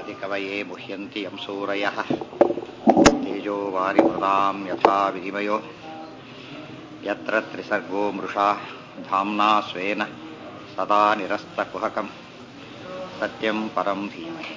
वादिकवये मुह्यन्ति यं सूरयः तेजो वारिमृदां यथा विनिमयो यत्र त्रिसर्गो मृषा धाम्ना स्वेन सदा निरस्तकुहकम् सत्यं परं धीमहि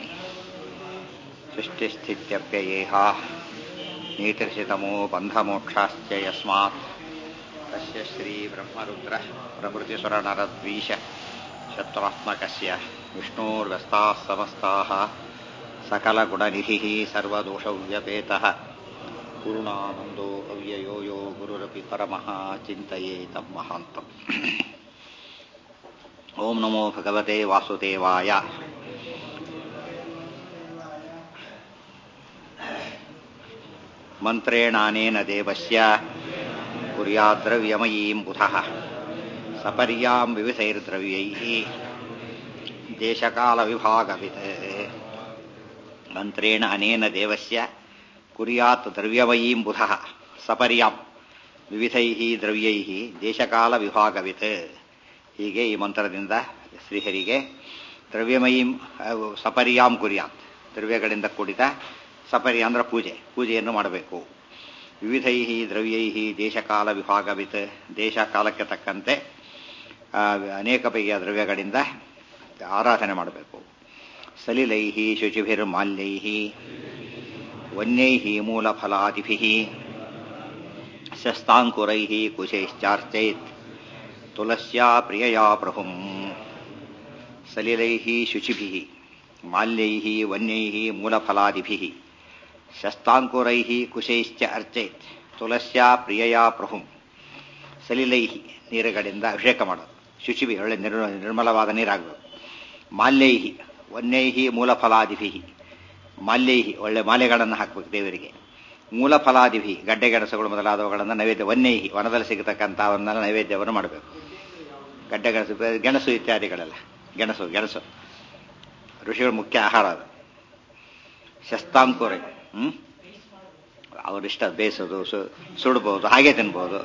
सृष्टिस्थित्यप्ययेहा नीतिर्षितमो बन्धमोक्षाश्च यस्मात् तस्य श्रीब्रह्मरुद्रः प्रभृतिसुरनरद्वीष शत्रुत्मकस्य विष्णोर्व्यस्ताः समस्ताः सकलगुणनिधिः सर्वदोषव्यपेतः पूर्णानन्दो अव्ययो यो गुरुरपि परमः चिन्तयेतं महान्तम् ॐ नमो भगवते वासुदेवाय मन्त्रेणानेन देवस्य कुर्याद्रव्यमयीं बुधः सपर्यां विविधैर्द्रव्यैः देशकालविभागवित् मन्त्रेण अनेन देवस्य कुर्यात् द्रव्यमयीं बुधः ಸಪರ್ಯಾಂ ವಿವಿಧೈ ದ್ರವ್ಯೈ ದೇಶಕಾಲ ವಿಭಾಗವಿತ್ ಹೀಗೆ ಈ ಮಂತ್ರದಿಂದ ಶ್ರೀಹರಿಗೆ ದ್ರವ್ಯಮಯೀಂ ಸಪರ್ಯಾಂ ಕುರ್ಯಾತ್ ದ್ರವ್ಯಗಳಿಂದ ಕೂಡಿದ ಸಪರ್ಯ ಅಂದ್ರೆ ಪೂಜೆ ಪೂಜೆಯನ್ನು ಮಾಡಬೇಕು ವಿವಿಧೈ ದ್ರವ್ಯೈ ದೇಶಕಾಲ ವಿಭಾಗವಿತ್ ದೇಶ ಕಾಲಕ್ಕೆ ತಕ್ಕಂತೆ ಅನೇಕ ಬಗೆಯ ದ್ರವ್ಯಗಳಿಂದ ಆರಾಧನೆ ಮಾಡಬೇಕು ಸಲಿಲೈ ಶುಚಿಭಿರ್ಮಾಲ್ಯೈ ವನ್ಯೈ ಮೂಲಫಲಾದಿಭಿ ಶಸ್ತಾಂಕುರೈ ಕುಶೈಶ್ಚಾರ್ಚೈತ್ ತುಲಸ್ಯಾ ಪ್ರಿಯಯಾ ಪ್ರಭುಂ ಸಲಿಲೈ ಶುಚಿಭಿ ಮಾಲ್ಯೈ ವನ್ಯೈ ಮೂಲಫಲಾದಿಭಿ ಶಸ್ತಾಂಕುರೈ ಕುಶೈಶ್ಚ ಅರ್ಚೈತ್ ತುಲಸ್ಯಾ ಪ್ರಿಯಯಾ ಪ್ರಭುಂ ಸಲಿಲೈ ನೀರುಗಳಿಂದ ಅಭಿಷೇಕ ಮಾಡೋದು ಶುಚಿಭಿ ಒಳ್ಳೆ ನಿರ್ಮಲವಾದ ನೀರಾಗಬೇಕು ಮಾಲ್ಯೈ ವನ್ಯೈ ಮೂಲಫಲಾದಿಭಿ ಮಾಲ್ಯೈ ಒಳ್ಳೆ ಮಾಲೆಗಳನ್ನು ಹಾಕಬೇಕು ದೇವರಿಗೆ ಮೂಲಫಲಾದಿಭಿ ಗಡ್ಡೆ ಗೆಣಸುಗಳು ಮೊದಲಾದವುಗಳನ್ನು ನೈವೇದ್ಯ ವನ್ಯೈಹಿ ವನದಲ್ಲಿ ಸಿಗತಕ್ಕಂಥವನ್ನೆಲ್ಲ ನೈವೇದ್ಯವನ್ನು ಮಾಡಬೇಕು ಗಡ್ಡೆ ಗೆಣಸು ಗೆಣಸು ಇತ್ಯಾದಿಗಳೆಲ್ಲ ಗೆಣಸು ಗೆಣಸು ಋಷಿಗಳ ಮುಖ್ಯ ಆಹಾರ ಅದು ಶಸ್ತಾಂಕುರೆ ಹ್ಮ್ ಅವರಿಷ್ಟ ಬೇಯಿಸೋದು ಸುಡ್ಬೋದು ಹಾಗೆ ತಿನ್ಬೋದು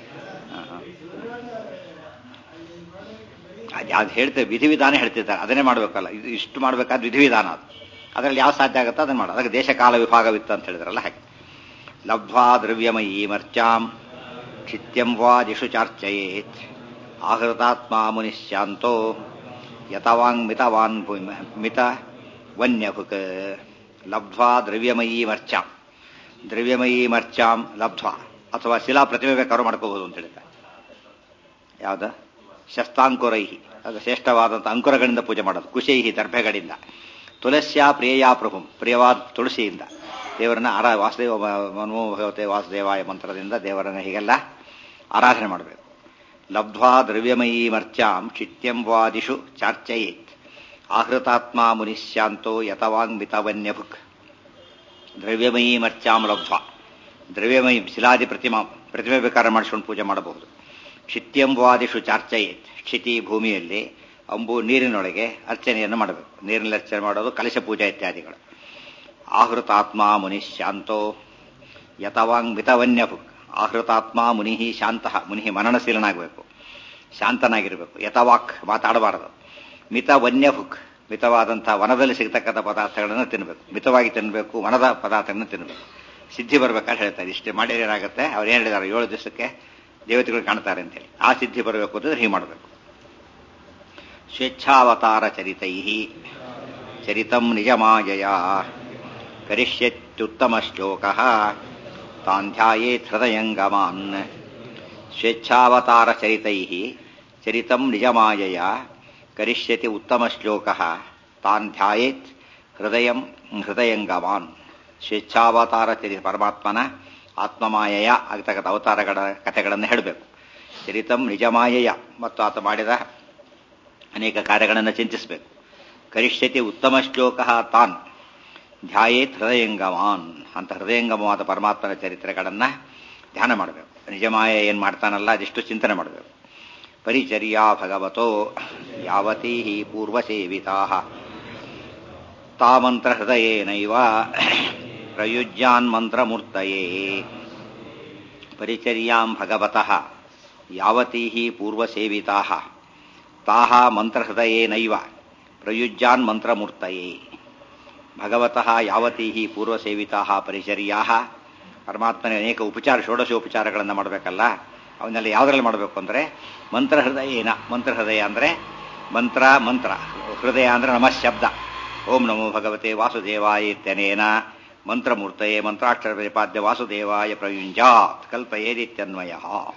ಅದು ಹೇಳ್ತೇವೆ ವಿಧಿವಿಧಾನ ಹೇಳ್ತಿದ್ದಾರೆ ಅದನ್ನೇ ಮಾಡಬೇಕಲ್ಲ ಇದು ಇಷ್ಟು ಮಾಡಬೇಕಾದ ವಿಧಿವಿಧಾನ ಅದು ಅದರಲ್ಲಿ ಯಾವ ಸಾಧ್ಯ ಆಗುತ್ತೋ ಅದನ್ನು ಮಾಡೋದು ಅದಕ್ಕೆ ದೇಶಕಾಲ ವಿಭಾಗವಿತ್ತು ಅಂತ ಹೇಳಿದ್ರಲ್ಲ ಹಾಗೆ ಲಬ್ಧ್ವಾ ದ್ರವ್ಯಮಯೀ ಮರ್ಚಾಂ ಕ್ಷಿತ್ಯಂ ವಾ ದಿಷು ಚಾರ್ಚಯೇತ್ ಆಹೃತಾತ್ಮ ಮುನಿಶ್ಯಾಂತೋ ಯತವಾಂಗ್ ಮಿತವಾನ್ ಮಿತ ವನ್ಯಭುಕ್ ಲಬ್ಧ್ವಾ ದ್ರವ್ಯಮಯೀ ಮರ್ಚಾಂ ದ್ರವ್ಯಮಯೀ ಮರ್ಚಾಂ ಲಬ್ಧ್ವಾ ಅಥವಾ ಶಿಲಾ ಪ್ರತಿಮೆ ಬೇಕಾದ್ರೂ ಮಾಡ್ಕೋಬಹುದು ಅಂತ ಹೇಳಿದ್ದಾರೆ ಯಾವ್ದು ಶಸ್ತಾಂಕುರೈಹಿ ಅದು ಶ್ರೇಷ್ಠವಾದಂಥ ಅಂಕುರಗಳಿಂದ ಪೂಜೆ ಮಾಡೋದು ಕುಶೈಹಿ ದರ್ಭೆಗಳಿಂದ ತುಳಸ್ಯಾ ಪ್ರಿಯಯಾ ಪ್ರಭು ಪ್ರಿಯವಾದ ತುಳಸಿಯಿಂದ ದೇವರನ್ನ ಆರಾ ವಾಸುದೇವ ಮನೋ ಭಗವತೆ ವಾಸುದೇವಾಯ ಮಂತ್ರದಿಂದ ದೇವರನ್ನ ಹೀಗೆಲ್ಲ ಆರಾಧನೆ ಮಾಡಬೇಕು ಲಬ್ಧ್ವಾ ದ್ರವ್ಯಮಯೀ ಮರ್ಚಾಂ ಚಿತ್ಯಂ ವಾದಿಷು ಚಾರ್ಚಯೇತ್ ಆಹೃತಾತ್ಮ ಮುನಿಶ್ಯಾಂತೋ ಯತವಾಂಗ್ ಮಿತವನ್ಯಭುಕ್ ದ್ರವ್ಯಮಯೀ ಮರ್ಚಾಂ ಲಬ್ಧ್ವಾ ದ್ರವ್ಯಮಯಿ ಶಿಲಾದಿ ಪ್ರತಿಮಾ ಪ್ರತಿಮೆ ಬೇಕಾದ್ರೆ ಮಾಡಿಸ್ಕೊಂಡು ಪೂಜೆ ಮಾಡಬಹುದು ಕ್ಷಿತ್ಯಂ ವಾದಿಷು ಚಾರ್ಚಯೇತ್ ಕ್ಷಿತಿ ಭೂಮಿಯಲ್ಲಿ ಅಂಬು ನೀರಿನೊಳಗೆ ಅರ್ಚನೆಯನ್ನು ಮಾಡಬೇಕು ನೀರಿನಲ್ಲಿ ಅರ್ಚನೆ ಮಾಡೋದು ಕಲಶ ಪೂಜಾ ಇತ್ಯಾದಿಗಳು ಆಹೃತಾತ್ಮ ಮುನಿ ಶಾಂತೋ ಯತವಾಂಗ್ ಮಿತವನ್ಯಭುಕ್ ಆಹೃತಾತ್ಮ ಮುನಿ ಶಾಂತ ಮುನಿ ಮನನಶೀಲನಾಗಬೇಕು ಶಾಂತನಾಗಿರಬೇಕು ಯತವಾಕ್ ಮಾತಾಡಬಾರದು ಮಿತ ವನ್ಯಭುಕ್ ಮಿತವಾದಂಥ ವನದಲ್ಲಿ ಸಿಗತಕ್ಕಂಥ ಪದಾರ್ಥಗಳನ್ನು ತಿನ್ನಬೇಕು ಮಿತವಾಗಿ ತಿನ್ನಬೇಕು ವನದ ಪದಾರ್ಥಗಳನ್ನು ತಿನ್ನಬೇಕು ಸಿದ್ಧಿ ಬರ್ಬೇಕಾದ್ರೆ ಹೇಳ್ತಾರೆ ಇಷ್ಟೇ ಮಾಡಿದ್ರೆ ಏನಾಗುತ್ತೆ ಅವ್ರು ಏನು ಹೇಳಿದಾರೆ ಏಳು ದಿವಸಕ್ಕೆ ದೇವತೆಗಳು ಕಾಣ್ತಾರೆ ಅಂತೇಳಿ ಆ ಸಿದ್ಧಿ ಬರಬೇಕು ಅಂತಂದ್ರೆ ಹೀಗೆ ಮಾಡಬೇಕು ಸ್ವೇಚ್ಛಾವತಾರ ಚರಿತೈ ಚರಿತಂ ನಿಜಮಾಯಯ ಕರಿಷ್ಯತ್ಯುತ್ತಮ ಶ್ಲೋಕ ತಾಂಧ್ಯಾಯೇತ್ ಹೃದಯಂಗಮಾನ್ ಸ್ವೇಚ್ಛಾವತಾರ ಚರಿತೈ ಚರಿತಂ ನಿಜಮಾಯಯ ಕರಿಷ್ಯತಿ ಉತ್ತಮ ಶ್ಲೋಕ ತಾನ್ ಧ್ಯಾಯೇತ್ ಹೃದಯ ಹೃದಯಂಗಮಾನ್ ಸ್ವೇಚ್ಛಾವತಾರ ಚರಿ ಪರಮಾತ್ಮನ ಆತ್ಮಮಾಯಯ ಆಗ್ತಕ್ಕಂಥ ಅವತಾರಗಳ ಕಥೆಗಳನ್ನು ಹೇಳಬೇಕು ಚರಿತಂ ನಿಜಮಾಯಯ ಮತ್ತು ಆತ ಮಾಡಿದ ಅನೇಕ ಕಾರ್ಯಗಳನ್ನು ಚಿಂತಿಸಬೇಕು ಕರಿಷ್ಯತಿ ಉತ್ತಮ ಶ್ಲೋಕ ತಾನ್ ಧ್ಯಾಯೇತ್ ಹೃದಯಂಗಮಾನ್ ಅಂತ ಹೃದಯಂಗಮವಾದ ಪರಮಾತ್ಮನ ಚರಿತ್ರೆಗಳನ್ನು ಧ್ಯಾನ ಮಾಡಬೇಕು ನಿಜಮಾಯ ಏನು ಮಾಡ್ತಾನಲ್ಲ ಅದೆಷ್ಟು ಚಿಂತನೆ ಮಾಡಬೇಕು ಪರಿಚರ್ಯಾ ಭಗವತೋ ಯಾವತೀ ಪೂರ್ವಸೇವಿತಾ ತಾಮಂತ್ರ ಹೃದಯೇನೈವ ಪ್ರಯುಜ್ಯಾನ್ ಮಂತ್ರಮೂರ್ತಯೇ ಪರಿಚರ್ಯಾಂ ಭಗವತಃ ಯಾವತೀ ಪೂರ್ವಸೇವಿತಾ ತಾಹ ಮಂತ್ರಹೃದಯೇನೈವ ಪ್ರಯುಜ್ಯಾನ್ ಮಂತ್ರಮೂರ್ತಯೇ ಭಗವತಃ ಯಾವತೀ ಪೂರ್ವಸೇವಿತಾ ಪರಿಚರ್ಯಾ ಪರಮಾತ್ಮನ ಅನೇಕ ಉಪಚಾರ ಷೋಡಶೋಪಚಾರಗಳನ್ನು ಮಾಡಬೇಕಲ್ಲ ಅವನ್ನೆಲ್ಲ ಯಾವುದ್ರಲ್ಲಿ ಮಾಡಬೇಕು ಅಂದರೆ ಮಂತ್ರ ಹೃದಯೇನ ಮಂತ್ರ ಹೃದಯ ಅಂದರೆ ಮಂತ್ರ ಮಂತ್ರ ಹೃದಯ ಅಂದರೆ ನಮಃ ಶಬ್ದ ಓಂ ನಮೋ ಭಗವತೆ ವಾಸುದೇವಾಯ ಇತ್ಯನೇನ ಮಂತ್ರಮೂರ್ತಯೇ ಮಂತ್ರಾಕ್ಷರ ಪ್ರತಿಪಾದ್ಯ ವಾಸುದೇವಾಯ ಪ್ರಯುಂಜಾತ್ ಕಲ್ಪಯೇದಿತ್ಯನ್ವಯ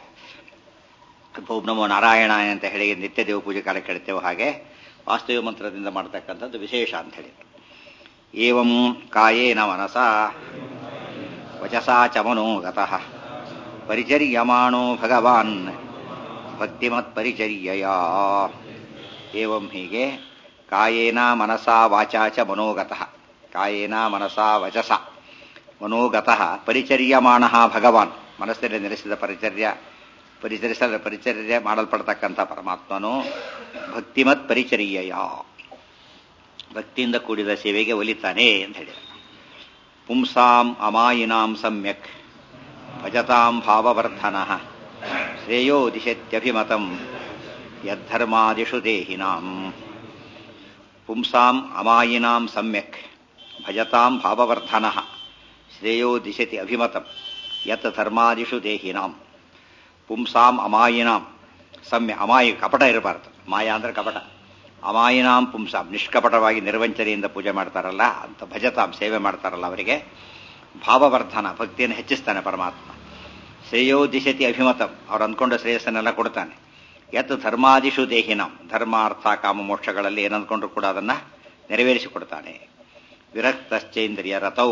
ಓಂ ನಮೋ ನಾರಾಯಣಾಯ ಅಂತ ಹೇಳಿ ನಿತ್ಯ ದೇವ ಪೂಜೆ ಕಾಲ ಕೇಳ್ತೇವೆ ಹಾಗೆ ವಾಸ್ತವ ಮಂತ್ರದಿಂದ ಮಾಡ್ತಕ್ಕಂಥದ್ದು ವಿಶೇಷ ಅಂತ ಹೇಳಿ ಏವಂ ಕಾಯೇನ ಮನಸ ವಚಸಾ ಚ ಮನೋಗತಃ ಪರಿಚರ್ಯಮಾಣೋ ಭಗವಾನ್ ಭಕ್ತಿಮತ್ಪರಿಚರ್ಯಯ ಏವಂ ಹೀಗೆ ಕಾಯೇನ ಮನಸಾ ವಾಚಾ ಚ ಮನೋಗತಃ ಕಾಯೇನ ಮನಸಾ ವಚಸ ಮನೋಗತಃ ಪರಿಚರ್ಯಮಾಣ ಭಗವಾನ್ ಮನಸ್ಸಿನಲ್ಲಿ ನೆಲೆಸಿದ ಪರಿಚರ್ಯ ಪರಿಚರಿಸಲು ಪರಿಚರ್ಯ ಮಾಡಲ್ಪಡ್ತಕ್ಕಂಥ ಪರಮಾತ್ಮನು ಭಕ್ತಿಮತ್ ಪರಿಚರ್ಯಯ ಭಕ್ತಿಯಿಂದ ಕೂಡಿದ ಸೇವೆಗೆ ಒಲಿತಾನೆ ಅಂತ ಹೇಳಿದ ಪುಂಸಾಂ ಅಮಾಯಿನಾಂ ಸಮ್ಯಕ್ ಭಜತಾಂ ಭಾವವರ್ಧನ ಶ್ರೇಯೋ ದಿಶತ್ಯಭಿಮತಂ ಯದ್ಧರ್ಮಾದಿಷು ದೇಹಿನಾಂ ಪುಂಸಾಂ ಅಮಾಯಿನಾಂ ಸಮ್ಯಕ್ ಭಜತಾಂ ಭಾವವರ್ಧನ ಶ್ರೇಯೋ ದಿಶತಿ ಅಭಿಮತಂ ಯತ್ ಧರ್ಮಾದಿಷು ದೇಹಿನಾಂ ಪುಂಸಾಂ ಅಮಾಯಿನಾಂ ಸಮ್ಯ ಅಮಾಯಿ ಕಪಟ ಇರಬಾರ್ದು ಮಾಯ ಅಂದ್ರೆ ಕಪಟ ಅಮಾಯಿನಾಂ ಪುಂಸಾಂ ನಿಷ್ಕಪಟವಾಗಿ ನಿರ್ವಂಚನೆಯಿಂದ ಪೂಜೆ ಮಾಡ್ತಾರಲ್ಲ ಅಂತ ಭಜತಾಂ ಸೇವೆ ಮಾಡ್ತಾರಲ್ಲ ಅವರಿಗೆ ಭಾವವರ್ಧನ ಭಕ್ತಿಯನ್ನು ಹೆಚ್ಚಿಸ್ತಾನೆ ಪರಮಾತ್ಮ ಶ್ರೇಯೋ ದಿಶತಿ ಅಭಿಮತಂ ಅವ್ರು ಅಂದ್ಕೊಂಡ ಶ್ರೇಯಸ್ಸನ್ನೆಲ್ಲ ಕೊಡ್ತಾನೆ ಯತ್ ಧರ್ಮಾದಿಷು ದೇಹಿನಾಂ ಧರ್ಮ ಅರ್ಥ ಕಾಮ ಮೋಕ್ಷಗಳಲ್ಲಿ ಏನಂದ್ಕೊಂಡ್ರು ಕೂಡ ಅದನ್ನ ನೆರವೇರಿಸಿಕೊಡ್ತಾನೆ ವಿರಕ್ತಶ್ಚೇಂದ್ರಿಯ ರಥೌ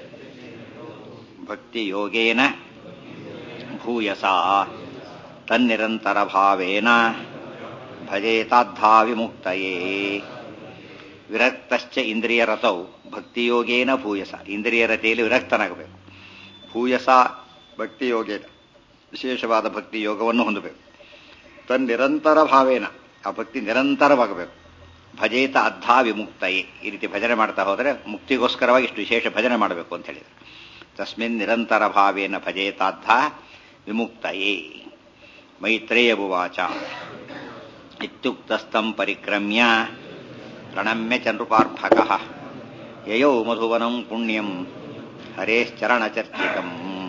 ಭಕ್ತಿ ಯೋಗೇನ ಭೂಯಸ ತನ್ನಿರಂತರ ಭಾವೇನ ಭಜೇತಾದ್ಧಾ ವಿಮುಕ್ತಯೇ ವಿರಕ್ತಶ್ಚ ಇಂದ್ರಿಯ ರಥೌ ಭಕ್ತಿಯೋಗೇನ ಭೂಯಸ ಇಂದ್ರಿಯ ರಥೆಯಲ್ಲಿ ವಿರಕ್ತನಾಗಬೇಕು ಭೂಯಸ ಭಕ್ತಿಯೋಗೇನ ವಿಶೇಷವಾದ ಭಕ್ತಿ ಯೋಗವನ್ನು ಹೊಂದಬೇಕು ತನ್ನಿರಂತರ ಭಾವೇನ ಆ ಭಕ್ತಿ ನಿರಂತರವಾಗಬೇಕು ಭಜೇತ ಅದ್ಧಾ ವಿಮುಕ್ತಯೇ ಈ ರೀತಿ ಭಜನೆ ಮಾಡ್ತಾ ಹೋದರೆ ಮುಕ್ತಿಗೋಸ್ಕರವಾಗಿ ಇಷ್ಟು ವಿಶೇಷ ಭಜನೆ ಮಾಡಬೇಕು ಅಂತ ಹೇಳಿದರು ತಸ್ಮಿನ್ ನಿರಂತರ ಭಾವೇನ ಭಜೇತಾದ್ಧ ವಿಮುಕ್ತಯೇ ಮೈತ್ರೇಯ ಉವಾಚ ಇತ್ಯುಕ್ತಸ್ಥಂ ಪರಿಕ್ರಮ್ಯ ಪ್ರಣಮ್ಯ ಚ ನೃಪಾರ್ಭಕಃ ಯಯೌ ಮಧುವನಂ ಪುಣ್ಯಂ ಹರೇಶ್ಚರಣಚರ್ಚಿತಂ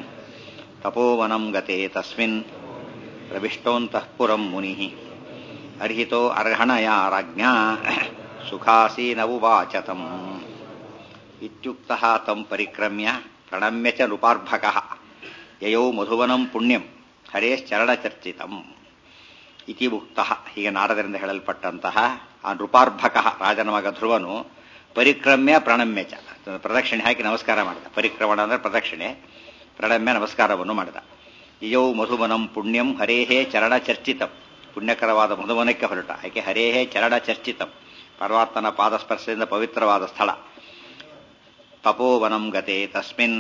ತಪೋವನಂ ಗತೆ ತಸ್ಮಿನ್ ಪ್ರವಿಷ್ಟೋಂತಃ ಪುರಂ ಮುನಿಃ ಅರ್ಹಿತೋ ಅರ್ಹಣಯಾ ರಾಜ್ಞಾ ಸುಖಾಸೀನವುವಾಚತಂ ಇತ್ಯುಕ್ತಃ ತಂ ಪರಿಕ್ರಮ್ಯ ಪ್ರಣಮ್ಯ ಚ ನೃಪಾರ್ಭಕಃ ಯಯೌ ಮಧುವನಂ ಪುಣ್ಯಂ ಹರೇಶ್ಚರಣಚರ್ಚಿತಂ ಇತಿ ಉಕ್ತಃ ಹೀಗೆ ನಾರದರಿಂದ ಹೇಳಲ್ಪಟ್ಟಂತಹ ಆ ನೃಪಾರ್ಭಕ ರಾಜನ ಮಗ ಧ್ರುವನು ಪರಿಕ್ರಮ್ಯ ಪ್ರಣಮ್ಯ ಚ ಪ್ರದಕ್ಷಿಣೆ ಹಾಕಿ ನಮಸ್ಕಾರ ಮಾಡಿದ ಪರಿಕ್ರಮಣ ಅಂದ್ರೆ ಪ್ರದಕ್ಷಿಣೆ ಪ್ರಣಮ್ಯ ನಮಸ್ಕಾರವನ್ನು ಮಾಡಿದ ಯಯೌ ಮಧುವನಂ ಪುಣ್ಯಂ ಹರೇಹೇ ಚರಣ ಚರ್ಚಿತಂ ಪುಣ್ಯಕರವಾದ ಮಧುವನಕ್ಕೆ ಹೊರಟ ಯಾಕೆ ಹರೇಹೇ ಚರಣ ಚರ್ಚಿತಂ ಪರಮಾತ್ಮನ ಪಾದಸ್ಪರ್ಶದಿಂದ ಪವಿತ್ರವಾದ ಸ್ಥಳ ತಪೋವನಂ ಗತೆ ತಸ್ಮಿನ್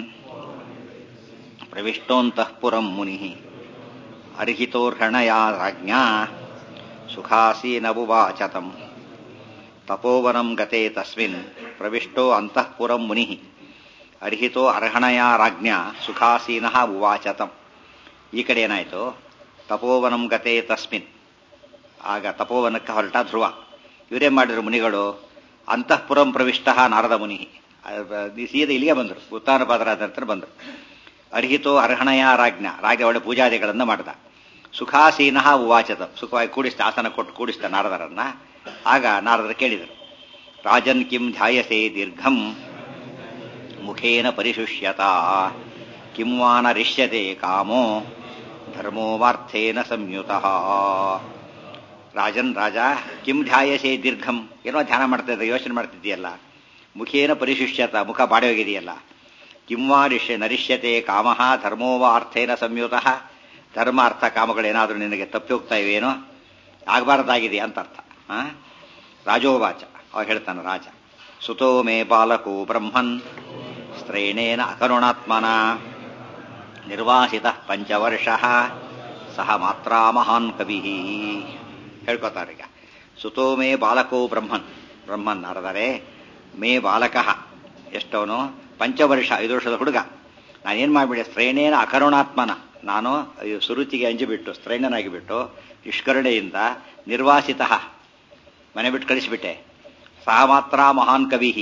ಪ್ರವಿಷ್ಟೋಂತಃ ಪುರಂ ಮುನಿ ಅರ್ಹಿತೋರ್ಹಣಯಾ ರಾಜ್ಞಾ ಸುಖಾಸೀನವುವಾಚತಂ ತಪೋವನಂ ಗತೆ ತಸ್ಮಿನ್ ಪ್ರವಿಷ್ಟೋ ಅಂತಃಪುರಂ ಮುನಿ ಅರ್ಹಿತೋ ಅರ್ಹಣಯಾ ರಾಜ್ಞಾ ಸುಖಾಸೀನ ಉವಾಚತಂ ಈ ಕಡೆ ಏನಾಯಿತು ತಪೋವನಂ ಗತೆ ತಸ್ಮಿನ್ ಆಗ ತಪೋವನಕ್ಕೆ ಹೊರಟ ಧ್ರುವ ಇವರೇನ್ ಮಾಡಿದ್ರು ಮುನಿಗಳು ಅಂತಃಪುರಂ ಪ್ರವಿಷ್ಟ ನಾರದ ಮುನಿ ಸೀದ ಇಲ್ಲಿಗೆ ಬಂದರು ಉತ್ತಾನಪಾದರಾದ ನಂತರ ಬಂದರು ಅರ್ಹಿತೋ ಅರ್ಹಣಯ ರಾಜ್ಞ ರಾಜ ಒಳ್ಳೆ ಪೂಜಾದಿಗಳನ್ನು ಮಾಡಿದ ಸುಖಾಸೀನ ಉವಾಚದ ಸುಖವಾಗಿ ಕೂಡಿಸ್ತ ಆಸನ ಕೊಟ್ಟು ಕೂಡಿಸ್ತ ನಾರದರನ್ನ ಆಗ ನಾರದರು ಕೇಳಿದರು ರಾಜನ್ ಕಿಂ ಧ್ಯಾಯಸೆ ದೀರ್ಘಂ ಮುಖೇನ ಪರಿಶುಷ್ಯತ ಕಿಂ ವಾನ ರಿಷ್ಯತೆ ಕಾಮೋ ಧರ್ಮೋ ವಾರ್ಥೇನ ಸಂಯುತಃ ರಾಜನ್ ರಾಜ ಕಿಂ ಧ್ಯಾಯಸೆ ದೀರ್ಘಂ ಏನೋ ಧ್ಯಾನ ಮಾಡ್ತಾ ಇದ್ದ ಯೋಚನೆ ಮಾಡ್ತಿದ್ದೀಯಲ್ಲ ಮುಖೇನ ಪರಿಶುಷ್ಯತ ಮುಖ ಬಾಡಿ ಹೋಗಿದೆಯಲ್ಲ ಕಿಂವಾ ರಿಷ್ಯ ನರಿಷ್ಯತೆ ಕಾಮಃ ಧರ್ಮೋ ವಾ ಅರ್ಥೇನ ಸಂಯುತಃ ಧರ್ಮ ಅರ್ಥ ಕಾಮಗಳೇನಾದರೂ ನಿನಗೆ ತಪ್ಪಿ ಹೋಗ್ತಾ ಇವೇನೋ ಆಗಬಾರ್ದಾಗಿದೆ ಅಂತ ಅರ್ಥ ರಾಜೋವಾಚ ಅವ ಹೇಳ್ತಾನೆ ರಾಜ ಸುತೋ ಮೇ ಬಾಲಕೋ ಬ್ರಹ್ಮನ್ ಸ್ತ್ರೈಣೇನ ಅಕರುಣಾತ್ಮನ ನಿರ್ವಾಸಿತ ಪಂಚವರ್ಷ ಸಹ ಮಾತ್ರ ಮಹಾನ್ ಕವಿ ಹೇಳ್ಕೊತಾರೀಗ ಸುತೋ ಮೇ ಬಾಲಕೋ ಬ್ರಹ್ಮನ್ ಬ್ರಹ್ಮನ್ ನಾರದರೆ ಮೇ ಬಾಲಕ ಎಷ್ಟವನು ಪಂಚವರ್ಷ ಐದು ವರ್ಷದ ಹುಡುಗ ನಾನೇನ್ ಮಾಡಿಬಿಟ್ಟೆ ಸ್ತ್ರೈಣೇನ ಅಕರುಣಾತ್ಮನ ನಾನು ಸುರುಚಿಗೆ ಅಂಜಿಬಿಟ್ಟು ಸ್ತ್ರೈಣನಾಗಿ ಬಿಟ್ಟು ನಿಷ್ಕರುಣೆಯಿಂದ ನಿರ್ವಾಸಿತ ಮನೆ ಬಿಟ್ಟು ಕಳಿಸಿಬಿಟ್ಟೆ ಸಹ ಮಾತ್ರ ಮಹಾನ್ ಕವಿ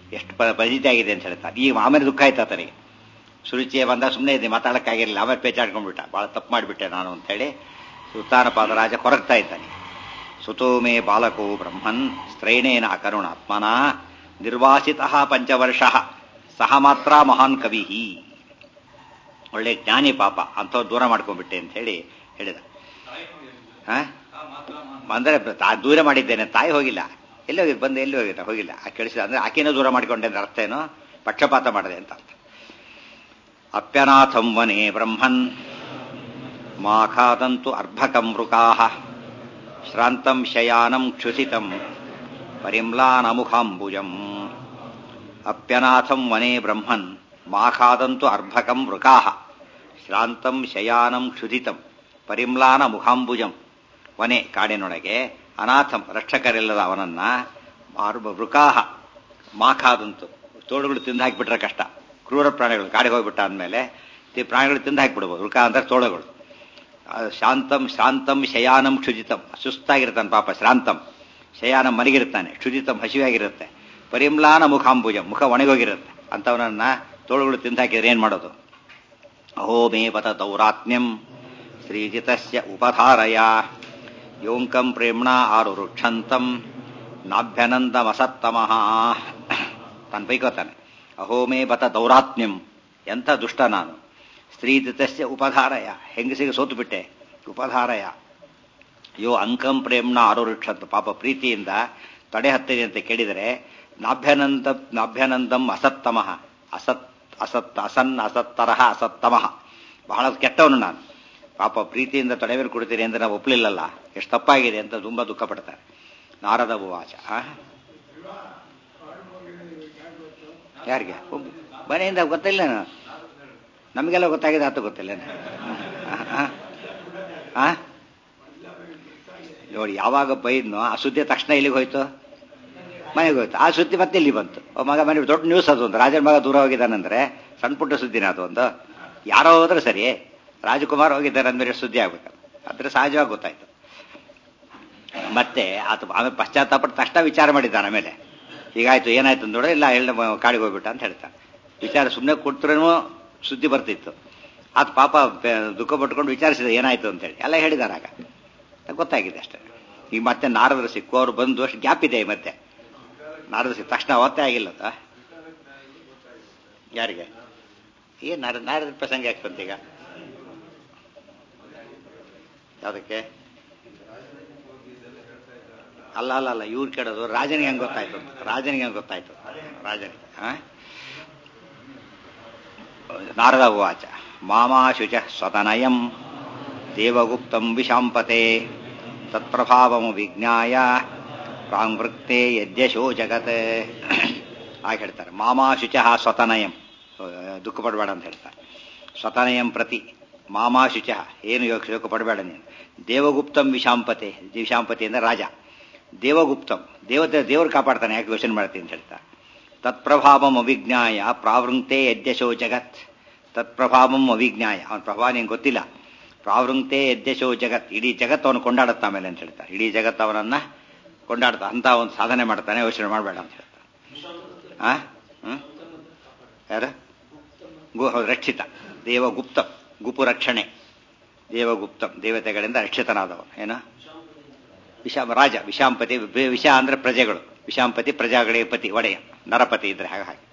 ಎಷ್ಟು ಪ ಪರಿಚಿತಿ ಆಗಿದೆ ಅಂತ ಹೇಳ್ತಾರೆ ಈಗ ಆಮೇಲೆ ದುಃಖ ಆಯ್ತು ಆತನಿಗೆ ಸುರುಚಿಯ ಬಂದ ಸುಮ್ಮನೆ ಇದೆ ಮಾತಾಡಕ್ಕಾಗಿರಲಿಲ್ಲ ಆಮೇಲೆ ಪೇಚಾಡ್ಕೊಂಡ್ಬಿಟ್ಟ ಭಾಳ ತಪ್ಪು ಮಾಡಿಬಿಟ್ಟೆ ನಾನು ಅಂತೇಳಿ ಉತ್ತಾನಪಾದ ರಾಜ ಕೊರಗ್ತಾ ಇದ್ದಾನೆ ಸುತೋ ಮೇ ಬಾಲಕೋ ಬ್ರಹ್ಮನ್ ಸ್ತ್ರೈಣೇನ ಅಕರುಣಾತ್ಮನ ನಿರ್ವಾಸಿತ ಪಂಚವರ್ಷ ಸಹ ಮಾತ್ರ ಮಹಾನ್ ಕವಿ ಒಳ್ಳೆ ಜ್ಞಾನಿ ಪಾಪ ಅಂಥವ್ರು ದೂರ ಮಾಡ್ಕೊಂಡ್ಬಿಟ್ಟೆ ಅಂತ ಹೇಳಿ ಹೇಳಿದ ಹ? ಅಂದ್ರೆ ತಾ- ದೂರ ಮಾಡಿದ್ದೇನೆ ತಾಯಿ ಹೋಗಿಲ್ಲ ಎಲ್ಲಿ ಹೋಗಿ ಬಂದು ಎಲ್ಲಿ ಹೋಗಿಲ್ಲ ಹೋಗಿಲ್ಲ ಆ ಕೇಳಿಸಿದ ಅಂದ್ರೆ ಆಕೆನೂ ದೂರ ಮಾಡಿಕೊಂಡೆ ಅಂದ್ರೆ ಅರ್ಥ ಏನು ಪಕ್ಷಪಾತ ಮಾಡದೆ ಅಂತ ಅರ್ಥ ಅಪ್ಯನಾಥಂ ವನೇ ಬ್ರಹ್ಮನ್ ಮಾಖಾದಂತು ಅರ್ಭಕಂ ಮೃಕಾಹ ಶ್ರಾಂತಂ ಶಯಾನಂ ಕ್ಷುಸಿತಂ ಪರಿಮ್ಲಾನಮುಖಾಂಬುಜಂ ಅಪ್ಯನಾಥಂ ವನೇ ಬ್ರಹ್ಮನ್ ಮಾಖಾದಂತು ಅರ್ಭಕಂ ಮೃಕಾಹ ಶ್ರಾಂತಂ ಶಯಾನಂ ಕ್ಷುದಿತಂ ಪರಿಮ್ಲಾನ ಮುಖಾಂಬುಜಂ ವನೆ ಕಾಡಿನೊಳಗೆ ಅನಾಥಂ ರಕ್ಷಕರಿಲ್ಲದ ಅವನನ್ನ ಮಾರು ವೃಕಾಹ ಮಾಖಾದಂತು ತೋಳುಗಳು ತಿಂದು ಹಾಕಿಬಿಟ್ರೆ ಕಷ್ಟ ಕ್ರೂರ ಪ್ರಾಣಿಗಳು ಕಾಡಿಗೆ ಹೋಗ್ಬಿಟ್ಟ ಅಂದಮೇಲೆ ಈ ಪ್ರಾಣಿಗಳು ತಿಂದು ಹಾಕಿಬಿಡ್ಬೋದು ವೃಕ ಅಂದ್ರೆ ತೋಳುಗಳು ಆ, ಶಾಂತಂ ಶಾಂತಂ ಶಯಾನಂ ಕ್ಷುಜಿತಂ ಸುಸ್ತಾಗಿರ್ತಾನೆ ಪಾಪ ಶ್ರಾಂತಂ ಶಯಾನಂ ಮಲಗಿರ್ತಾನೆ ಕ್ಷುಜಿತಂ ಹಸಿವಾಗಿರುತ್ತೆ ಪರಿಮ್ಲಾನ ಮುಖಾಂಬುಜಂ ಮುಖ ಒಣಗೋಗಿರುತ್ತೆ ಅಂಥವನನ್ನ ತೋಳುಗಳು ತಿಂದು ಹಾಕಿದ್ರೆ ಏನ್ ಮಾಡೋದು ಅಹೋ ಮೇ ಪತ ದೌರಾತ್ಮ್ಯಂ ಶ್ರೀಜಿತಸ್ಯ ಉಪಧಾರಯ ಯೋಂಕಂ ಪ್ರೇಮ್ಣಾ ಆರುರುಕ್ಷಂತಂ ನಾಭ್ಯನಂದಮಸತ್ತಮಃ ತಾನು ಬೈಕೋತಾನೆ ಅಹೋ ಮೇ ಬತ ದೌರಾತ್ಮ್ಯಂ ಎಂಥ ದುಷ್ಟ ನಾನು ಸ್ತ್ರೀಜಿತಸ್ಯ ಉಪಧಾರಯ ಹೆಂಗಸಿಗೆ ಸೋತು ಬಿಟ್ಟೆ ಉಪಧಾರಯ ಯೋ ಅಂಕಂ ಪ್ರೇಮ್ನ ಆರುರುಕ್ಷಂತ ಪಾಪ ಪ್ರೀತಿಯಿಂದ ತಡೆ ಹತ್ತಿದೆ ಅಂತ ಕೇಳಿದರೆ ನಾಭ್ಯನಂದ ನಾಭ್ಯನಂದಂ ಅಸತ್ತಮಃ ಅಸತ್ ಅಸತ್ ಅಸನ್ ಅಸತ್ತರಹ ಅಸತ್ತಮಃ ಬಹಳ ಕೆಟ್ಟವನು ನಾನು ಪಾಪ ಪ್ರೀತಿಯಿಂದ ತಡೆ ಮೇಲೆ ಕೊಡ್ತೀನಿ ಅಂದ್ರೆ ನಾವು ಒಪ್ಪಲಿಲ್ಲಲ್ಲ ಎಷ್ಟು ತಪ್ಪಾಗಿದೆ ಅಂತ ತುಂಬಾ ದುಃಖ ಪಡ್ತಾರೆ ನಾರದ ಉವಾಚ ಆ? ಯಾರಿಗೆ ಒಬ್ಬ- ಮನೆಯಿಂದ ಗೊತ್ತಿಲ್ಲ ನಮಗೆಲ್ಲ ಗೊತ್ತಾಗಿದೆ ಆತ ಗೊತ್ತಿಲ್ಲ ಆ ನೋಡಿ ಯಾವಾಗ ಬೈದ್ನೋ ಆ ಸುದ್ದಿ ತಕ್ಷಣ ಇಲ್ಲಿಗೆ ಹೋಯ್ತು ಮನೆಗೆ ಹೋಯ್ತು ಆ ಸುದ್ದಿ ಮತ್ತೆ ಇಲ್ಲಿ ಬಂತು ಓ ಮಗ ಮನೆ ದೊಡ್ಡ ನ್ಯೂಸ್ ಅದು ಒಂದು ರಾಜನ ಮಗ ದೂರ ಹೋಗಿದ್ದಾನಂದ್ರೆ ಸಣ್ಣ ಪುಟ್ಟ ಸುದ್ದಿನ ಅದು ಒಂದು ಯಾರೋ ಹೋದ್ರೆ ಸರಿ ರಾಜಕುಮಾರ್ ಹೋಗಿದ್ದಾರೆ ಅಂದ್ಮೇಲೆ ಎಷ್ಟು ಸುದ್ದಿ ಆಗ್ಬೇಕಲ್ಲ ಅದ್ರ ಸಹಜವಾಗಿ ಗೊತ್ತಾಯ್ತು ಮತ್ತೆ ಆತ ಆಮೇಲೆ ಪಶ್ಚಾತ್ತಾಪಟ್ಟು ತಕ್ಷಣ ವಿಚಾರ ಮಾಡಿದ್ದಾನೆ ಆಮೇಲೆ ಹೀಗಾಯ್ತು ಏನಾಯ್ತು ಅಂತ ನೋಡಿದ್ರೆ ಇಲ್ಲ ಎಲ್ಲ ಕಾಡಿಗೆ ಹೋಗ್ಬಿಟ್ಟ ಅಂತ ಹೇಳ್ತಾನೆ ವಿಚಾರ ಸುಮ್ಮನೆ ಕೊಟ್ಟರೂ ಸುದ್ದಿ ಬರ್ತಿತ್ತು ಆತ ಪಾಪ ಬೆ- ದುಃಖ ಪಟ್ಕೊಂಡು ವಿಚಾರಿಸಿದ ಏನಾಯ್ತು ಅಂತೇಳಿ ಎಲ್ಲ ಹೇಳಿದಾರೆ ಆಗ ಗೊತ್ತಾಗಿದೆ ಅಷ್ಟೇ ಈಗ ಮತ್ತೆ ನಾರದರು ಸಿಕ್ಕು ಅವ್ರು ಬಂದು ಅಷ್ಟು ಗ್ಯಾಪ್ ಇದೆ ಮತ್ತೆ ನಾರದರು ಸಿಕ್ಕ ತಕ್ಷಣ ಅವತ್ತೇ ಆಗಿಲ್ಲ ಅದ ಯಾರಿಗೆ ಏನ್ ನಾರ ನಾರದ ಪ್ರಸಂಗ ಯಾಕೆ ಬಂತೀಗ ಯಾವುದಕ್ಕೆ ಅಲ್ಲ ಅಲ್ಲ ಅಲ್ಲ ಇವ್ರು ಕೇಳೋದು ರಾಜನಿಗೆ ಹೆಂಗ್ ಗೊತ್ತಾಯ್ತು ಅಂತ. ರಾಜನಿಗೆ ಹೆಂಗ್ ಗೊತ್ತಾಯ್ತು ರಾಜನಿಗೆ ಆ? ನಾರದ ಉವಾಚ ಮಾಮಾಶುಚ ಸ್ವತನಯಂ ದೇವಗುಪ್ತಂ ವಿಶಾಂಪತೆ ತತ್ಪ್ರಭಾವಮು ವಿಜ್ಞಾಯ ಪ್ರಾಂವೃಕ್ತೆ ಯದ್ಯಶೋ ಜಗತ್ ಹಾಗೆ ಹೇಳ್ತಾರೆ ಮಾಮಾಶುಚ ಸ್ವತನಯಂ ದುಃಖ ಪಡಬೇಡ ಅಂತ ಹೇಳ್ತಾರೆ ಸ್ವತನಯಂ ಪ್ರತಿ ಮಾಮಾಶುಚ ಏನು ಯೋಗ ಶೋಕ ಪಡಬೇಡ ನೀನು ದೇವಗುಪ್ತಂ ವಿಶಾಂಪತೆ ವಿಶಾಂಪತಿ ಅಂದ್ರೆ ರಾಜ ದೇವಗುಪ್ತಂ ದೇವತೆ ದೇವರು ಕಾಪಾಡ್ತಾನೆ ಯಾಕೆ ಯೋಚನೆ ಮಾಡ್ತೀನಿ ಅಂತ ಹೇಳ್ತಾ ತತ್ಪ್ರಭಾವಂ ಅವಿಜ್ಞಾಯ ಪ್ರಾವೃಂಕ್ತೆ ಯದ್ಯಶೋ ಜಗತ್ ತತ್ಪ್ರಭಾವಂ ಅವಿಜ್ಞಾಯ ಅವನ ಪ್ರಭಾವ ನಿಂಗೆ ಗೊತ್ತಿಲ್ಲ ಪ್ರಾವೃಂಕ್ತೆ ಯದ್ಯಶೋ ಜಗತ್ ಇಡೀ ಜಗತ್ತು ಅವನು ಕೊಂಡಾಡುತ್ತ ಆಮೇಲೆ ಅಂತ ಹೇಳ್ತಾರೆ ಇಡೀ ಜಗತ್ತು ಅವನನ್ನ ಕೊಂಡಾಡ್ತಾ ಅಂತ ಒಂದು ಸಾಧನೆ ಮಾಡ್ತಾನೆ ಯೋಚನೆ ಮಾಡಬೇಡ ಅಂತ ಹೇಳ್ತಾರೆ ಆ ಹ್ಮ್ ಯಾರು ಗು ಹೌದು, ರಕ್ಷಿತ ದೇವಗುಪ್ತ ಗುಪು ರಕ್ಷಣೆ ದೇವಗುಪ್ತಂ ದೇವತೆಗಳಿಂದ ರಕ್ಷಿತನಾದವನು ಏನು ವಿಷಾಮ ರಾಜ ವಿಷಾಂಪತಿ ವಿ- ವಿಷ ಅಂದ್ರೆ ಪ್ರಜೆಗಳು ವಿಷಾಂಪತಿ ಪ್ರಜಾಗಳಿಗೆ ಪತಿ ಒಡೆಯ ನರಪತಿ ಇದ್ರೆ ಹಾಗೆ ಹಾಗೆ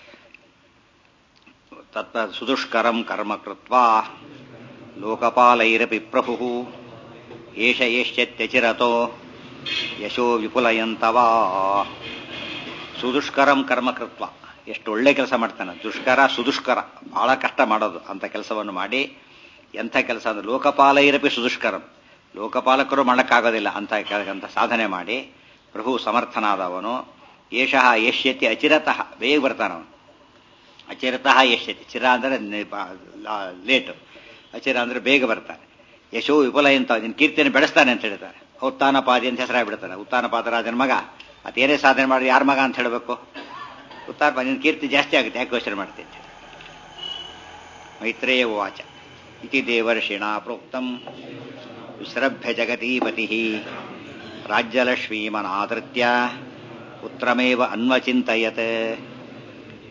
ತತ್ತ ಸುದುಷ್ಕರಂ ಕರ್ಮ ಕೃತ್ವ ಲೋಕಪಾಲೈರಪಿ ಪ್ರಭು ಏಷ ಏಷ್ಯತ್ಯಚಿರತೋ ಯಶೋ ವಿಪುಲಯಂತವಾ ಸುದುಷ್ಕರಂ ಕರ್ಮ ಕೃತ್ವ ಎಷ್ಟು ಒಳ್ಳೆ ಕೆಲಸ ಮಾಡ್ತಾನೆ ದುಷ್ಕರ ಸುದುಷ್ಕರ ಬಹಳ ಕಷ್ಟ ಮಾಡೋದು ಅಂತ ಕೆಲಸವನ್ನು ಮಾಡಿ ಎಂಥ ಕೆಲಸ ಅಂದ್ರೆ ಲೋಕಪಾಲೈರಪಿ ಸುದುಷ್ಕರಂ ಲೋಕಪಾಲಕರು ಮಾಡಕ್ಕಾಗೋದಿಲ್ಲ ಅಂತ ಕೆಲ- ಅಂತ ಸಾಧನೆ ಮಾಡಿ ಪ್ರಭು ಸಮರ್ಥನಾದವನು ಏಷಃ ಏಷ್ಯತಿ ಅಚಿರತಃ ಬೇಗ ಬರ್ತಾನವನು ಅಚಿರತಃ ಯಶ್ಯತಿ ಚಿರ ಅಂದರೆ ಲೇಟು ಅಚಿರ ಅಂದರೆ ಬೇಗ ಬರ್ತಾನೆ ಯಶೋ ವಿಪುಲ ಅಂತ ನಿನ್ನ ಕೀರ್ತಿಯನ್ನು ಬೆಳೆಸ್ತಾನೆ ಅಂತ ಹೇಳ್ತಾರೆ ಉತ್ತಾನಪಾದಿ ಅಂತ ಹೆಸರಾಗ್ಬಿಡ್ತಾನೆ ಉತ್ತಾನಪಾದ ರಾಜನ ಮಗ ಅದೇನೇ ಸಾಧನೆ ಮಾಡಿ ಯಾರ ಮಗ ಅಂತ ಹೇಳಬೇಕು ಉತ್ತಾನಪಾದ ನಿನ್ನ ಕೀರ್ತಿ ಜಾಸ್ತಿ ಆಗುತ್ತೆ ಯಾಕೆ ಯೋಚನೆ ಮಾಡ್ತೀನಿ ಮೈತ್ರೇಯ ವಾಚ ಇತಿ ದೇವರ್ಷಿಣ ಪ್ರೋಕ್ತಂ ವಿಶ್ರಭ್ಯ ಜಗತೀಪತಿ ರಾಜ್ಯಲಕ್ಷ್ಮೀಮನಾದೃತ್ಯ ಪುತ್ರಮೇವ ಅನ್ವಚಿಂತಯತ್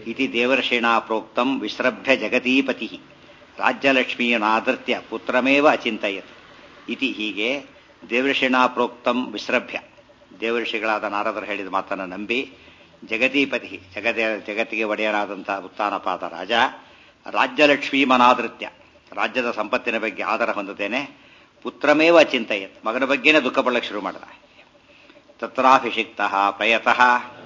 ಇತಿ ದೇವರ್ಷಿಣಾ ಪ್ರೋಕ್ತಂ ವಿಶ್ರಭ್ಯ ಜಗತೀಪತಿ ರಾಜ್ಯಲಕ್ಷ್ಮೀಯನಾದೃತ್ಯ ಪುತ್ರಮೇವ ಅಚಿಂತಯತ್ ಇತಿ ಹೀಗೆ ದೇವರ್ಷಿಣಾ ಪ್ರೋಕ್ತಂ ವಿಶ್ರಭ್ಯ ದೇವರ್ಷಿಗಳಾದ ನಾರದರು ಹೇಳಿದ ಮಾತನ್ನು ನಂಬಿ ಜಗತೀಪತಿ ಜಗದ ಜಗತ್ತಿಗೆ ಒಡೆಯರಾದಂತಹ ಉತ್ತಾನಪಾದ ರಾಜ ರಾಜ್ಯಲಕ್ಷ್ಮೀಮನಾದೃತ್ಯ ರಾಜ್ಯದ ಸಂಪತ್ತಿನ ಬಗ್ಗೆ ಆಧಾರ ಹೊಂದುತ್ತೇನೆ ಪುತ್ರಮೇವ ಅಚಿಂತಯತ್ ಮಗನ ಬಗ್ಗೆನೇ ದುಃಖ ಪಡಲಿಕ್ಕೆ ಶುರು ಮಾಡಿದ ತತ್ರಾಭಿಷಿಕ್ತ ಪ್ರಯತಃ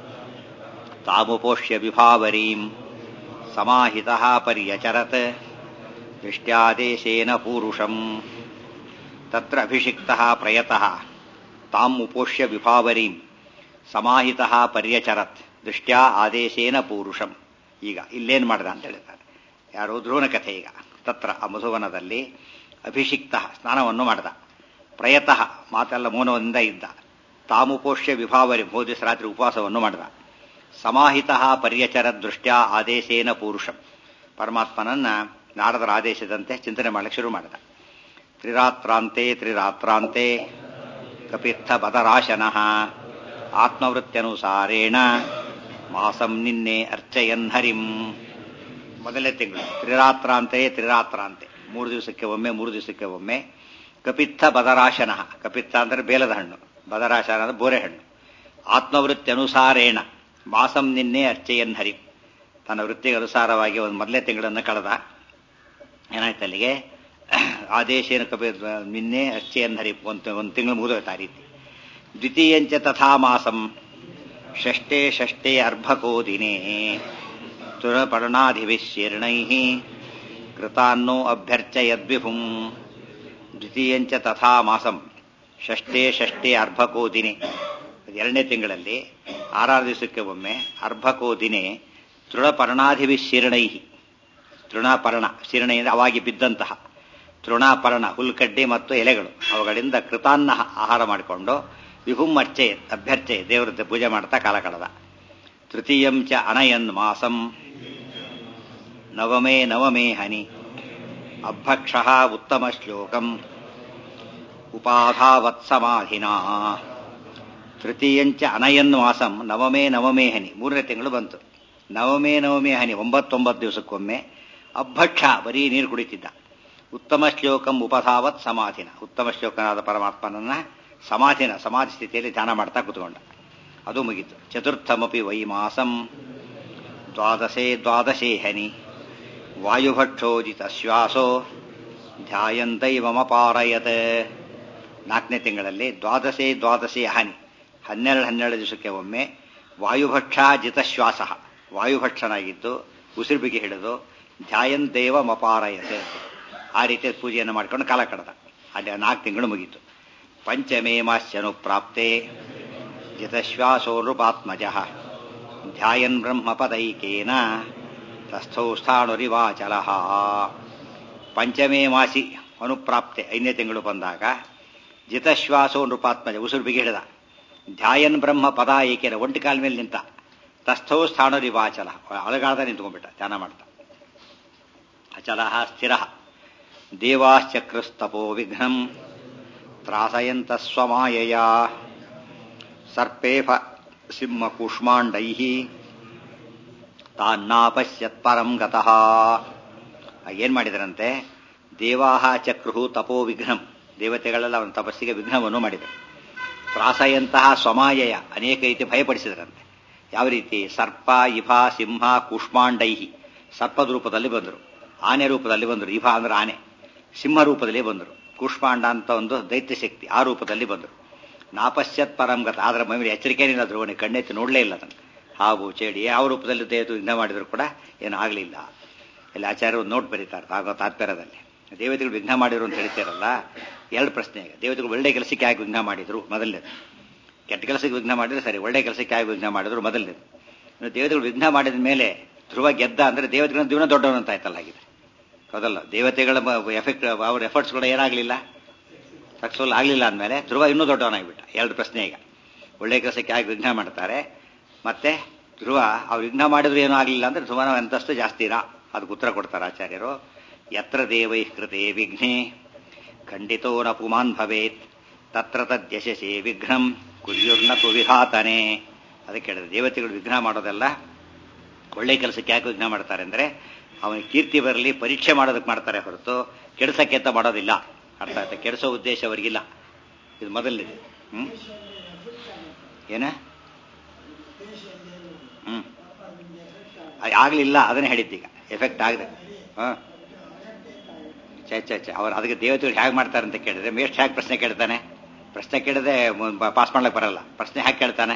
ತಾಮುಪೋಷ್ಯ ವಿಭಾವರೀಂ ಸಮಾಹಿತ ಪರ್ಯಚರತ್ ದೃಷ್ಟ್ಯಾದೇಶೇನ ಪೂರುಷಂ ತತ್ರ ಅಭಿಷಿಕ್ತ ಪ್ರಯತಃ ತಾಂ ಉಪೋಷ್ಯ ವಿಭಾವರೀಂ ಸಮಾಹಿತ ಪರ್ಯಚರತ್ ದೃಷ್ಟ್ಯಾ ಆದೇಶೇನ ಪೂರುಷಂ ಈಗ ಇಲ್ಲೇನು ಮಾಡಿದ ಅಂತ ಹೇಳಿದ್ದಾರೆ ಯಾರು ಧ್ರುವನ ಕಥೆ ಈಗ ತತ್ರ ಆ ಮಧುವನದಲ್ಲಿ ಅಭಿಷಿಕ್ತ ಸ್ನಾನವನ್ನು ಮಾಡಿದ ಪ್ರಯತಃ ಮಾತೆಲ್ಲ ಮೌನದಿಂದ ಇದ್ದ ತಾಮುಪೋಷ್ಯ ವಿಭಾವರಿ ಬೋಧಿಸ ರಾತ್ರಿ ಉಪವಾಸವನ್ನು ಮಾಡಿದ ಸಮಾಹಿತ ಪರ್ಯಚರ ದೃಷ್ಟ್ಯಾ ಆದೇಶೇನ ಪೂರುಷಂ ಪರಮಾತ್ಮನನ್ನ ನಾರದರ ಆದೇಶದಂತೆ ಚಿಂತನೆ ಮಾಡಲಿಕ್ಕೆ ಶುರು ಮಾಡಿದ ತ್ರಿರಾತ್ರಾಂತೆ ತ್ರಿರಾತ್ರಾಂತೆ ಕಪಿತ್ಥ ಬದರಾಶನಃ ಆತ್ಮವೃತ್ಯನುಸಾರೇಣ ಮಾಸಂ ನಿನ್ನೆ ಅರ್ಚಯನ್ ಹರಿಂ ಮೊದಲನೇ ತಿಂಗಳು ತ್ರಿರಾತ್ರಾಂತೆ ತ್ರಿರಾತ್ರಾಂತೆ ಮೂರು ದಿವಸಕ್ಕೆ ಒಮ್ಮೆ ಮೂರು ದಿವಸಕ್ಕೆ ಒಮ್ಮೆ ಕಪಿತ್ಥ ಬದರಾಶನ ಕಪಿತ್ಥ ಅಂದರೆ ಬೇಲದ ಹಣ್ಣು ಬದರಾಶನ ಅಂದರೆ ಬೋರೆ ಹಣ್ಣು ಆತ್ಮವೃತ್ತಿ ಅನುಸಾರೇಣ ಮಾಸಂ ನಿನ್ನೆ ಅರ್ಚಯನ್ ಹರಿ ತನ್ನ ವೃತ್ತಿಗೆ ಅನುಸಾರವಾಗಿ ಒಂದು ಮೊದಲನೇ ತಿಂಗಳನ್ನು ಕಳೆದ ಏನಾಯ್ತು ಅಲ್ಲಿಗೆ ಆದೇಶೇನ ಕಪಿ ನಿನ್ನೆ ಅರ್ಚಯನ್ ಹರಿ ಒಂದು ಒಂದು ತಿಂಗಳು ಮುಗಿದೋಯ್ತು ಆ ರೀತಿ ದ್ವಿತೀಯಂಚ ತಥಾ ಮಾಸಂ ಷಷ್ಠೇ ಷಷ್ಠೇ ಅರ್ಭಕೋ ದಿನೇ ತುರಪರ್ಣಾಧಿವಿಶೀರ್ಣೈ ಕೃತಾನ್ನೋ ಅಭ್ಯರ್ಚಯದ್ವಿಭುಂ ದ್ವಿತೀಯಂಚ ತಥಾ ಮಾಸಂ ಷಷ್ಠೇ ಷಷ್ಠೇ ಅರ್ಭಕೋ ದಿನೇ ಎರಡನೇ ತಿಂಗಳಲ್ಲಿ ಆರಾರು ದಿವಸಕ್ಕೆ ಒಮ್ಮೆ ಅರ್ಭಕೋ ದಿನೇ ತೃಣಪರ್ಣಾಧಿವಿಶೀರ್ಣೈ ತೃಣಪರ್ಣ ಶೀರ್ಣೆಯಿಂದ ಅವಾಗಿ ಬಿದ್ದಂತಹ ತೃಣಪರ್ಣ ಹುಲ್ಕಡ್ಡಿ ಮತ್ತು ಎಲೆಗಳು ಅವುಗಳಿಂದ ಕೃತಾನ್ನ ಆಹಾರ ಮಾಡಿಕೊಂಡು ವಿಹುಂ ಅರ್ಚೆ ಅಭ್ಯರ್ಚೆ ದೇವರ ಪೂಜೆ ಮಾಡ್ತಾ ಕಾಲ ಕಳೆದ ತೃತೀಯಂ ಚ ಅನಯನ್ ಮಾಸಂ ನವಮೇ ನವಮೇ ಹನಿ ಅಭಕ್ಷ ಉತ್ತಮ ಶ್ಲೋಕಂ ಉಪಾಧಾವತ್ಸಮಾಧಿನಾ ತೃತೀಯಂಚ ಅನಯನ್ ಮಾಸಂ ನವಮೇ ನವಮೇ ಹನಿ ಮೂರನೇ ತಿಂಗಳು ಬಂತು ನವಮೇ ನವಮೇ ಹನಿ ಒಂಬತ್ತೊಂಬತ್ತು ದಿವಸಕ್ಕೊಮ್ಮೆ ಅಭಕ್ಷ ಬರೀ ನೀರು ಕುಡಿತಿದ್ದ ಉತ್ತಮ ಶ್ಲೋಕಂ ಉಪಧಾವತ್ ಸಮಾಧಿನ ಉತ್ತಮ ಶ್ಲೋಕನಾದ ಪರಮಾತ್ಮನನ್ನ ಸಮಾಧಿನ ಸಮಾಧಿ ಸ್ಥಿತಿಯಲ್ಲಿ ಧ್ಯಾನ ಮಾಡ್ತಾ ಕೂತ್ಕೊಂಡ ಅದು ಮುಗೀತು ಚತುರ್ಥಮಪಿ ವೈ ಮಾಸಂ ದ್ವಾದಶೇ ದ್ವಾದಶೇ ಹನಿ ವಾಯುಭಕ್ಷೋಜಿತ ಶ್ವಾಸೋ ಧ್ಯಾಯಂತೈವಮಪಾರಯತ್ ನಾಲ್ಕನೇ ತಿಂಗಳಲ್ಲಿ ದ್ವಾದಶೇ ದ್ವಾದಶೇ ಹನಿ ಹನ್ನೆರಡು ಹನ್ನೆರಡು ದಿವಸಕ್ಕೆ ಒಮ್ಮೆ ವಾಯುಭಕ್ಷ ಜಿತಶ್ವಾಸ ವಾಯುಭಕ್ಷನಾಗಿದ್ದು ಉಸಿರುಬಿಗೆ ಹಿಡಿದು ಧ್ಯಾಯಂತೇವ ಮಪಾರಯತೆ ಆ ರೀತಿಯ ಪೂಜೆಯನ್ನು ಮಾಡಿಕೊಂಡು ಕಾಲ ಕಳೆದ ಅಲ್ಲಿ ನಾಲ್ಕು ತಿಂಗಳು ಮುಗೀತು ಪಂಚಮೇ ಮಾಸ್ಯನು ಪ್ರಾಪ್ತೆ ಜಿತಶ್ವಾಸೋ ನೃಪಾತ್ಮಜ ಧ್ಯಾಯನ್ ಬ್ರಹ್ಮಪದೈಕೇನ ತಸ್ಥೌ ಸ್ಥಾಣುರಿವಾಚಲ ಪಂಚಮೇ ಮಾಸಿ ಅನುಪ್ರಾಪ್ತೆ ಐದನೇ ತಿಂಗಳು ಬಂದಾಗ ಜಿತಶ್ವಾಸೋ ನೃಪಾತ್ಮಜ ಉಸಿರು ಬಿಗಿ ಹಿಡಿದ ಧ್ಯಾಯನ್ ಬ್ರಹ್ಮ ಪದ ಏಕೆನ ಒಂಟಿ ಕಾಲ ಮೇಲೆ ನಿಂತ ತಸ್ಥೌ ಸ್ಥಾಣುರಿವಾಚಲ ಅಲಗಾದ ನಿಂತ್ಕೊಂಡ್ಬಿಟ್ಟ ಧ್ಯಾನ ಮಾಡ್ತಾ ಅಚಲ ಸ್ಥಿರ ದೇವಾಶ್ಚಕ್ರಸ್ತಪೋ ವಿಘ್ನಂ ತ್ರಾಸಯಂತ ಸ್ವಮಾಯಯ ಸರ್ಪೇಫ ಸಿಂಹ ಕೂಷ್ಮಾಂಡೈ ತಾನ್ನಾಪಶ್ಯತ್ ಪರಂ ಗತಃ ಏನ್ ಮಾಡಿದರಂತೆ ದೇವಾಹ ಚಕ್ರು ತಪೋ ವಿಘ್ನಂ ದೇವತೆಗಳೆಲ್ಲ ಅವನ ತಪಸ್ಸಿಗೆ ವಿಘ್ನವನ್ನು ಮಾಡಿದರು ತ್ರಾಸಯಂತಹ ಸ್ವಮಾಯಯ ಅನೇಕ ರೀತಿ ಭಯಪಡಿಸಿದರಂತೆ ಯಾವ ರೀತಿ ಸರ್ಪ ಇಭ ಸಿಂಹ ಕೂಷ್ಮಾಂಡೈಹಿ ಸರ್ಪದ ರೂಪದಲ್ಲಿ ಬಂದರು ಆನೆ ರೂಪದಲ್ಲಿ ಬಂದರು ಇಭ ಅಂದ್ರೆ ಆನೆ ಸಿಂಹ ರೂಪದಲ್ಲಿ ಬಂದರು ಕೂಷ್ಮಾಂಡ ಅಂತ ಒಂದು ದೈತ್ಯ ಶಕ್ತಿ ಆ ರೂಪದಲ್ಲಿ ಬಂದರು ನಾಪಶ್ಯತ್ ಪರಂಗತ ಆದ್ರೆ ಮೈಮೇಲೆ ಎಚ್ಚರಿಕೆನಿಲ್ಲ ಧ್ರುವಣಿ ಕಣ್ಣೆತ್ತಿ ನೋಡಲೇ ಇಲ್ಲ ಅದನ್ನು ಹಾವು ಚೇಡಿ ಯಾವ ರೂಪದಲ್ಲಿ ದೇವತೆ ಯುದ್ಧ ಮಾಡಿದ್ರು ಕೂಡ ಏನು ಆಗಲಿಲ್ಲ ಇಲ್ಲಿ ಆಚಾರ್ಯರು ನೋಟ್ ಬರೀತಾರೆ ಆಗೋ ತಾತ್ಪರ್ಯದಲ್ಲಿ ದೇವತೆಗಳು ವಿಘ್ನ ಮಾಡಿದ್ರು ಅಂತ ಹೇಳ್ತಾರಲ್ಲ ಎರಡು ಪ್ರಶ್ನೆ ಈಗ ದೇವತೆಗಳು ಒಳ್ಳೆ ಕೆಲಸಕ್ಕೆ ಯಾಕೆ ವಿಘ್ನ ಮಾಡಿದ್ರು ಮೊದಲನೇದು ಕೆಟ್ಟ ಕೆಲಸಕ್ಕೆ ವಿಘ್ನ ಮಾಡಿದ್ರೆ ಸರಿ ಒಳ್ಳೆ ಕೆಲಸಕ್ಕೆ ಯಾಕೆ ವಿಘ್ನ ಮಾಡಿದ್ರು ಮೊದಲನೇದು ದೇವತೆಗಳು ವಿಘ್ನ ಮಾಡಿದ ಮೇಲೆ ಧ್ರುವ ಗೆದ್ದ ಅಂದ್ರೆ ದೇವತೆಗಳ ಜೀವನ ದೊಡ್ಡವನಂತ ಆಯ್ತಲ್ಲ ಆಗಿದೆ ಹೌದಲ್ಲ ದೇವತೆಗಳ ಎಫೆಕ್ಟ್ ಅವ್ರ ಎಫರ್ಟ್ಸ್ ಕೂಡ ಏನಾಗಲಿಲ್ಲ ಸಕ್ಸಸ್ಫುಲ್ ಆಗಲಿಲ್ಲ ಅಂದಮೇಲೆ ಧ್ರುವ ಇನ್ನೂ ದೊಡ್ಡವನಾಗ್ಬಿಟ್ಟ ಎರಡು ಪ್ರಶ್ನೆ ಈಗ ಒಳ್ಳೆ ಕೆಲಸಕ್ಕೆ ಯಾಕೆ ವಿಘ್ನ ಮಾಡ್ತಾರೆ ಮತ್ತೆ ಧ್ರುವ ಅವ್ರು ವಿಘ್ನ ಮಾಡಿದ್ರು ಏನೂ ಆಗಲಿಲ್ಲ ಅಂದ್ರೆ ಧ್ರುವನ ಅಂತಸ್ತು ಜಾಸ್ತಿ ಇರಾ ಅದಕ್ಕೆ ಉತ್ತರ ಕೊಡ್ತಾರೆ ಆಚಾರ್ಯರು ಯತ್ರ ದೇವೈ ಕೃತೆ ವಿಘ್ನೆ ಖಂಡಿತೋ ನ ಪುಮಾನ್ ಭವೇತ್ ತತ್ರ ತದ್ಯಶಸೇ ವಿಘ್ನಂ ಕುರ್ಯುರ್ನ ಕುವಿಘಾತನೆ ಅದಕ್ಕೆ ಹೇಳಿದ್ರೆ ದೇವತೆಗಳು ವಿಘ್ನ ಮಾಡೋದೆಲ್ಲ ಒಳ್ಳೆ ಕೆಲಸಕ್ಕೆ ಯಾಕೆ ವಿಘ್ನ ಮಾಡ್ತಾರೆ ಅಂದರೆ ಅವನಿಗೆ ಕೀರ್ತಿ ಬರಲಿ ಪರೀಕ್ಷೆ ಮಾಡೋದಕ್ಕೆ ಮಾಡ್ತಾರೆ ಹೊರತು ಕೆಡ್ಸಕ್ಕೆ ಅಂತ ಮಾಡೋದಿಲ್ಲ ಅರ್ಥ ಆಯ್ತಾ ಕೆಡಿಸೋ ಉದ್ದೇಶ ಅವರಿಗಿಲ್ಲ ಇದು ಮೊದಲನೇದು ಹ್ಞೂ ಏನ ಹ್ಞೂ ಆಗಲಿಲ್ಲ ಅದನ್ನೇ ಹೇಳಿದ್ದೀಗ ಎಫೆಕ್ಟ್ ಆಗದೆ ಹಾಂ ಚೆ ಚೆ ಚೆ ಅವ್ರು ಅದಕ್ಕೆ ದೇವತೆಗಳು ಹೇಗೆ ಮಾಡ್ತಾರೆ ಅಂತ ಕೇಳಿದ್ರೆ ಮೇಸ್ಟ್ ಹೇಗೆ ಪ್ರಶ್ನೆ ಕೇಳ್ತಾನೆ ಪ್ರಶ್ನೆ ಕೇಳದೆ ಪಾಸ್ ಮಾಡ್ಲಿಕ್ಕೆ ಬರಲ್ಲ ಪ್ರಶ್ನೆ ಹೇಗೆ ಕೇಳ್ತಾನೆ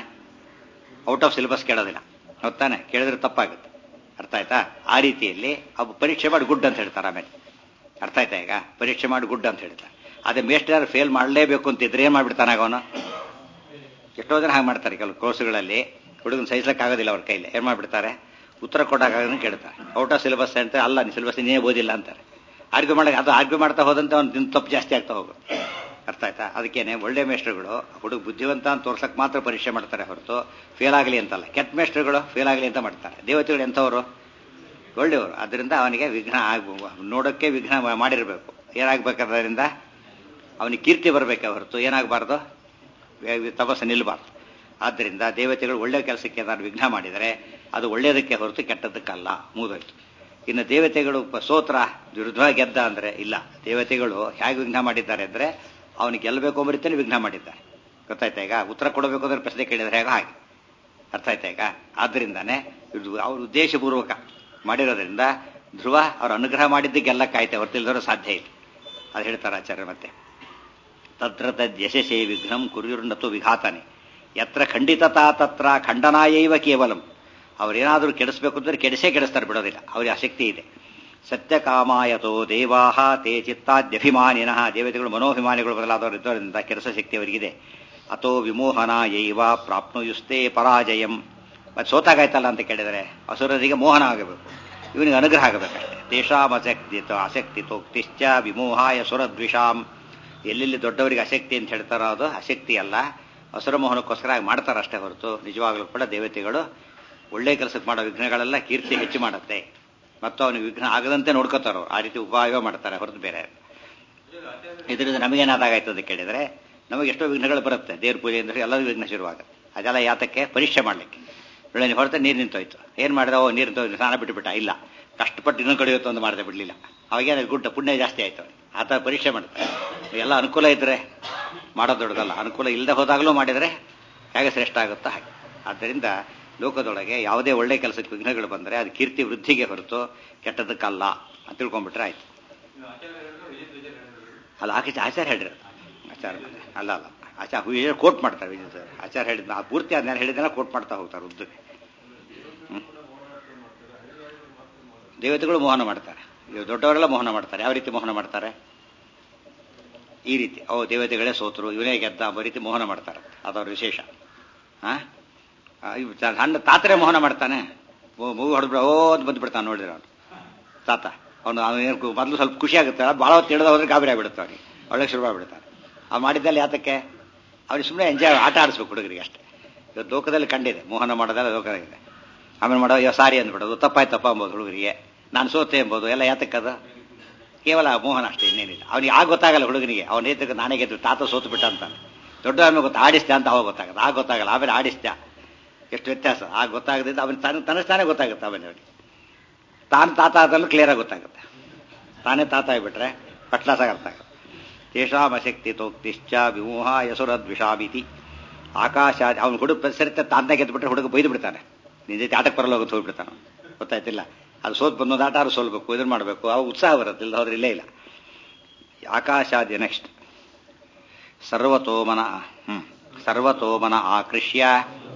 ಔಟ್ ಆಫ್ ಸಿಲೆಬಸ್ ಕೇಳೋದಿಲ್ಲ ಹೊತ್ತಾನೆ ಕೇಳಿದ್ರೆ ತಪ್ಪಾಗುತ್ತೆ ಅರ್ಥ ಆಯ್ತಾ ಆ ರೀತಿಯಲ್ಲಿ ಅವು ಪರೀಕ್ಷೆ ಮಾಡಿ ಗುಡ್ ಅಂತ ಹೇಳ್ತಾರೆ ಆಮೇಲೆ ಅರ್ಥ ಆಯ್ತಾ ಈಗ ಪರೀಕ್ಷೆ ಮಾಡಿ ಗುಡ್ ಅಂತ ಹೇಳ್ತಾರೆ ಅದೇ ಮೇಸ್ಟರ್ ಫೇಲ್ ಮಾಡಲೇಬೇಕು ಅಂತಿದ್ರೆ ಏನು ಮಾಡ್ಬಿಡ್ತಾನೆ ಆಗ ಅವನು ಎಷ್ಟೋ ಜನ ಹಾಗೆ ಮಾಡ್ತಾರೆ ಕೆಲವು ಕೋರ್ಸುಗಳಲ್ಲಿ ಹುಡುಗನ ಸಹಿಸಕ್ಕಾಗೋದಿಲ್ಲ ಅವ್ರ ಕೈಲಿ ಏನು ಮಾಡ್ಬಿಡ್ತಾರೆ ಉತ್ತರ ಕೊಡೋಕ್ಕಾಗನ್ನು ಕೇಳ್ತಾರೆ ಔಟ್ ಆಫ್ ಸಿಲೆಬಸ್ ಅಂತ ಅಲ್ಲ ನೀ ಸಿಲೆಬಸ್ ನೀನೇ ಓದಿಲ್ಲ ಅಂತಾರೆ ಆರ್ಗ್ಯೂ ಮಾಡಕ್ಕೆ ಅದು ಆರ್ಗ್ಯೂ ಮಾಡ್ತಾ ಹೋದಂತೆ ಅವ್ನು ದಿನ ತಪ್ಪು ಜಾಸ್ತಿ ಆಗ್ತಾ ಹೋಗುತ್ತೆ ಅರ್ಥ ಆಯ್ತಾ ಅದಕ್ಕೇನೆ ಒಳ್ಳೆ ಮೇಸ್ಟ್ರುಗಳು ಹುಡುಗ ಬುದ್ಧಿವಂತ ಅಂತ ತೋರ್ಸಕ್ಕೆ ಮಾತ್ರ ಪರೀಕ್ಷೆ ಮಾಡ್ತಾರೆ ಹೊರತು ಫೇಲ್ ಆಗಲಿ ಅಂತಲ್ಲ ಕೆಟ್ಟ ಮೇಸ್ಟ್ರುಗಳು ಫೇಲ್ ಆಗಲಿ ಅಂತ ಮಾಡ್ತಾರೆ ದೇವತೆಗಳು ಎಂಥವರು ಒಳ್ಳೆಯವರು ಅದರಿಂದ ಅವನಿಗೆ ವಿಘ್ನ ಆಗ ನೋಡೋಕ್ಕೆ ವಿಘ್ನ ಮಾಡಿರಬೇಕು ಏನಾಗಬೇಕಾದ್ರಿಂದ ಅವನಿಗೆ ಕೀರ್ತಿ ಬರಬೇಕೆ ಹೊರತು ಏನಾಗಬಾರ್ದು ತಪಸ್ಸು ನಿಲ್ಲಬಾರ್ದು ಆದ್ದರಿಂದ ದೇವತೆಗಳು ಒಳ್ಳೆಯ ಕೆಲಸಕ್ಕೆ ಏನಾದ್ರು ವಿಘ್ನ ಮಾಡಿದರೆ ಅದು ಒಳ್ಳೆಯದಕ್ಕೆ ಹೊರತು ಕೆಟ್ಟದ್ದಕ್ಕಲ್ಲ ಮೂದೋಯ್ತು ಇನ್ನು ದೇವತೆಗಳು ಸೋತ್ರ ವಿರುದ್ಧವಾಗಿ ಗೆದ್ದ ಅಂದರೆ ಇಲ್ಲ ದೇವತೆಗಳು ಹೇಗೆ ವಿಘ್ನ ಮಾಡಿದ್ದಾರೆ ಅಂದರೆ ಅವನಿಗೆ ಗೆಲ್ಲಬೇಕು ಅಂಬರಿತಾನೆ ವಿಘ್ನ ಮಾಡಿದ್ದಾರೆ ಗೊತ್ತಾಯ್ತಾ ಈಗ ಉತ್ತರ ಕೊಡಬೇಕು ಅಂದ್ರೆ ಪ್ರಶ್ನೆ ಕೇಳಿದ್ರೆ ಹೇಗೆ ಹಾಗೆ ಅರ್ಥ ಆಯ್ತಾ ಈಗ ಆದ್ದರಿಂದಾನೆ ಇದು ಅವ್ರ ಉದ್ದೇಶಪೂರ್ವಕ ಮಾಡಿರೋದ್ರಿಂದ ಧ್ರುವ ಅವ್ರ ಅನುಗ್ರಹ ಮಾಡಿದ್ದು ಗೆಲ್ಲಕ್ಕಾಯ್ತೆ ಹೊರತಿಲ್ದವರು ಸಾಧ್ಯ ಇಲ್ಲ ಅದು ಹೇಳ್ತಾರೆ ಆಚಾರ್ಯ ಮತ್ತೆ ತತ್ರ ತದ್ ಯಶಸ್ಸೇ ವಿಘ್ನಂ ಕುರ್ಯುರ್ನತು ವಿಘಾತನೆ ಯತ್ರ ಖಂಡಿತತಾ ತತ್ರ ಖಂಡನಾಯೈವ ಕೇವಲಂ ಅವ್ರೇನಾದರೂ ಕೆಡಿಸ್ಬೇಕು ಅಂದ್ರೆ ಕೆಡಿಸೇ ಕೆಡಿಸ್ತಾರೆ ಬಿಡೋದಿಲ್ಲ ಅವ್ರಿಗೆ ಆಸಕ್ತಿ ಇದೆ ಸತ್ಯಕಾಮಾಯತೋ ದೇವಾಹ ತೇ ಚಿತ್ತಾದ್ಯಭಿಮಾನಿನಃ ದೇವತೆಗಳು ಮನೋಭಿಮಾನಿಗಳು ಬದಲಾದವರು ಇದ್ದವರಿಂದ ಕೆಲಸ ಶಕ್ತಿ ಅವರಿಗಿದೆ ಅಥೋ ವಿಮೋಹನ ಯೈವ ಪ್ರಾಪ್ನುಯುಸ್ತೆ ಪರಾಜಯಂ ಮತ್ತೆ ಸೋತಾಗಾಯ್ತಲ್ಲ ಅಂತ ಕೇಳಿದರೆ ಅಸುರರಿಗೆ ಮೋಹನ ಆಗಬೇಕು ಇವನಿಗೆ ಅನುಗ್ರಹ ಆಗಬೇಕಷ್ಟೇ ತೇಷಾಂ ಅಸಕ್ತಿ ಆಸಕ್ತಿ ತೋಕ್ತಿಶ್ಚ ವಿಮೋಹಾಯ ಸುರದ್ವಿಷಾಂ ಎಲ್ಲೆಲ್ಲಿ ದೊಡ್ಡವರಿಗೆ ಆಸಕ್ತಿ ಅಂತ ಹೇಳ್ತಾರೋ ಅದು ಆಸಕ್ತಿ ಅಲ್ಲ ಅಸುರ ಮೋಹನಕ್ಕೋಸ್ಕರ ಮಾಡ್ತಾರೆ ಅಷ್ಟೇ ಹೊರತು ನಿಜವಾಗ್ಲೂ ಕೂಡ ದೇವತೆಗಳು ಒಳ್ಳೆ ಕೆಲಸಕ್ಕೆ ಮಾಡೋ ವಿಘ್ನಗಳೆಲ್ಲ ಕೀರ್ತಿ ಹೆಚ್ಚು ಮಾಡುತ್ತೆ ಮತ್ತು ಅವನಿಗೆ ವಿಘ್ನ ಆಗದಂತೆ ನೋಡ್ಕೋತಾರೋ ಆ ರೀತಿ ಉಪಾಯ ಮಾಡ್ತಾರೆ ಹೊರತು ಬೇರೆ ಇದರಿಂದ ನಮಗೇನಾದಾಗಾಯ್ತು ಅಂತ ಕೇಳಿದರೆ ನಮಗೆ ಎಷ್ಟೋ ವಿಘ್ನಗಳು ಬರುತ್ತೆ ದೇವ್ರ ಪೂಜೆ ಅಂದರೆ ಎಲ್ಲರಿಗೂ ವಿಘ್ನ ಶುರುವಾಗುತ್ತೆ ಅದೆಲ್ಲ ಯಾತಕ್ಕೆ ಪರೀಕ್ಷೆ ಮಾಡಲಿಕ್ಕೆ ಒಳ್ಳೆ ಹೊರತೆ ನೀರು ನಿಂತೋಯ್ತು ಏನು ಮಾಡಿದ ಓ ನೀರು ನಿಂತೋಯ್ತು ಸ್ನಾನ ಬಿಟ್ಟುಬಿಟ್ಟ ಇಲ್ಲ ಕಷ್ಟಪಟ್ಟು ಇನ್ನೂ ಕಡಿಯುತ್ತೋ ಒಂದು ಮಾಡದೆ ಬಿಡಲಿಲ್ಲ ಅವಾಗೇನು ಗುಡ್ಡ ಪುಣ್ಯ ಜಾಸ್ತಿ ಆಯ್ತು ಆ ಥರ ಪರೀಕ್ಷೆ ಮಾಡ್ತಾರೆ ಎಲ್ಲ ಅನುಕೂಲ ಇದ್ದರೆ ಮಾಡೋದು ದೊಡ್ಡದಲ್ಲ ಅನುಕೂಲ ಇಲ್ಲದೆ ಹೋದಾಗಲೂ ಮಾಡಿದರೆ ಹೇಗೆ ಶ್ರೇಷ್ಠ ಆಗುತ್ತೋ ಹಾಗೆ ಆದ್ದರಿಂದ ಲೋಕದೊಳಗೆ ಯಾವುದೇ ಒಳ್ಳೆ ಕೆಲಸಕ್ಕೆ ವಿಘ್ನಗಳು ಬಂದರೆ ಅದು ಕೀರ್ತಿ ವೃದ್ಧಿಗೆ ಹೊರತು ಕೆಟ್ಟದಕ್ಕಲ್ಲ ಅಂತ ತಿಳ್ಕೊಂಡ್ಬಿಟ್ರೆ ಆಯ್ತು ಅಲ್ಲ ಆಕೆ ಆಚಾರ ಹೇಳಿರೋದು ಆಚಾರ ಅಲ್ಲ ಅಲ್ಲ ಆಚಾರ ಕೋಟ್ ಮಾಡ್ತಾರೆ ವಿಜಯ ಸರ್ ಆಚಾರ ಹೇಳಿದ ಆ ಪೂರ್ತಿ ಅದನ್ನ ಹೇಳಿದ್ದೆಲ್ಲ ಕೋಟ್ ಮಾಡ್ತಾ ಹೋಗ್ತಾರೆ ಉದ್ದಕ್ಕೆ ದೇವತೆಗಳು ಮೋಹನ ಮಾಡ್ತಾರೆ ದೊಡ್ಡವರೆಲ್ಲ ಮೋಹನ ಮಾಡ್ತಾರೆ ಯಾವ ರೀತಿ ಮೋಹನ ಮಾಡ್ತಾರೆ ಈ ರೀತಿ ಓ ದೇವತೆಗಳೇ ಸೋತರು ಇವನೇ ಗೆದ್ದ ಎಂಬ ರೀತಿ ಮೋಹನ ಮಾಡ್ತಾರೆ ಅದವ್ರ ವಿಶೇಷ ಹಾಂ ಸಣ್ಣ ತಾತರೇ ಮೋಹನ ಮಾಡ್ತಾನೆ ಮಗು ಹೊಡೆದ್ಬಿಡ ಓ ಅಂತ ಬಂದ್ಬಿಡ್ತಾನೆ ನೋಡಿದ್ರೆ ಅವನು ತಾತ ಅವನು ಅವನು ಮೊದಲು ಸ್ವಲ್ಪ ಖುಷಿ ಆಗುತ್ತೆ ಭಾಳ ಹೊತ್ತು ಹಿಡಿದ ಹೋದ್ರೆ ಗಾಬರಿ ಆಗ್ಬಿಡುತ್ತೆ ಅವನಿಗೆ ಒಳ್ಳೆ ಶುರು ಆಗ್ಬಿಡ್ತಾನೆ ಅವ್ನು ಮಾಡಿದ್ದಲ್ಲಿ ಯಾತಕ್ಕೆ ಅವ್ನಿಗೆ ಸುಮ್ಮನೆ ಎಂಜಾಯ್ ಆಟ ಆಡಿಸ್ಬೇಕು ಹುಡುಗರಿಗೆ ಅಷ್ಟೇ ಇವತ್ತು ಲೋಕದಲ್ಲಿ ಕಂಡಿದೆ ಮೋಹನ ಮಾಡೋದೆಲ್ಲ ಲೋಕದಾಗಿದೆ ಆಮೇಲೆ ಮಾಡೋ ಅಯ್ಯೋ ಸಾರಿ ಅಂದ್ಬಿಡೋದು ತಪ್ಪಾಯ್ತಪ್ಪ ಅಂಬೋದು ಹುಡುಗರಿಗೆ ನಾನು ಸೋತೆ ಎಂಬೋದು ಎಲ್ಲ ಯಾತಕ್ಕದು ಕೇವಲ ಮೋಹನ ಅಷ್ಟೇ ಇನ್ನೇನಿಲ್ಲ ಅವನಿಗೆ ಆಗ ಗೊತ್ತಾಗಲ್ಲ ಹುಡುಗನಿಗೆ ಅವನ ನೇತಕ್ಕೆ ನಾನೇ ಗೆದ್ದು ತಾತ ಸೋತು ಬಿಟ್ಟ ಅಂತಾನೆ ದೊಡ್ಡ ಆಮೇಲೆ ಗೊತ್ತಾ ಆಡಿಸ್ದೆ ಅಂತ ಅವಾಗ ಗೊತ್ತಾಗಲ್ಲ ಆಗ ಗೊತ್ತಾಗಲ್ಲ ಆಮೇಲೆ ಆಡಿಸ್ದೆ ಎಷ್ಟು ವ್ಯತ್ಯಾಸ ಆಗ ಗೊತ್ತಾಗದಿಂದ ಅವನು ತನ್ನ ತನಸ್ತಾನೆ ಗೊತ್ತಾಗುತ್ತೆ ಅವನಿಗೆ ತಾನು ತಾತ ಆದಲ್ಲೂ ಕ್ಲಿಯರಾಗಿ ಗೊತ್ತಾಗುತ್ತೆ ತಾನೇ ತಾತ ಆಗಿಬಿಟ್ರೆ ಪಟ್ಲಾಸಾಗ ಅರ್ಥ ಆಗುತ್ತೆ ತೇಷಾಂ ಅಶಕ್ತಿ ತೋಕ್ತಿಶ್ಚ ವಿಮೋಹ ಯಸುರದ್ವಿಷಾಮಿತಿ ಆಕಾಶ ಅವನು ಹುಡುಗ ಸರಿತೆ ತಾನೇ ಗೆದ್ದುಬಿಟ್ರೆ ಹುಡುಗ ಬೈದು ಬಿಡ್ತಾನೆ ನಿನ್ನ ಜೊತೆ ಆಟಕ್ಕೆ ಬರಲ್ಲ ಹೋಗುತ್ತೆ ಹೋಗ್ಬಿಡ್ತಾನೆ ಗೊತ್ತಾಯ್ತಿಲ್ಲ ಅದು ಸೋತ್ ಬಂದೊಂದು ಆಟ ಆದ್ರೂ ಸೋಲ್ಬೇಕು ಇದನ್ನು ಮಾಡಬೇಕು ಅವು ಉತ್ಸಾಹ ಬರುತ್ತೆ ಇಲ್ಲ ಹೋದ್ರೆ ಇಲ್ಲೇ ಇಲ್ಲ ಆಕಾಶಾದ್ಯ ನೆಕ್ಸ್ಟ್ ಸರ್ವತೋಮನ ಹ್ಞೂ ಸರ್ವತೋಮನ ಆಕೃಷ್ಯ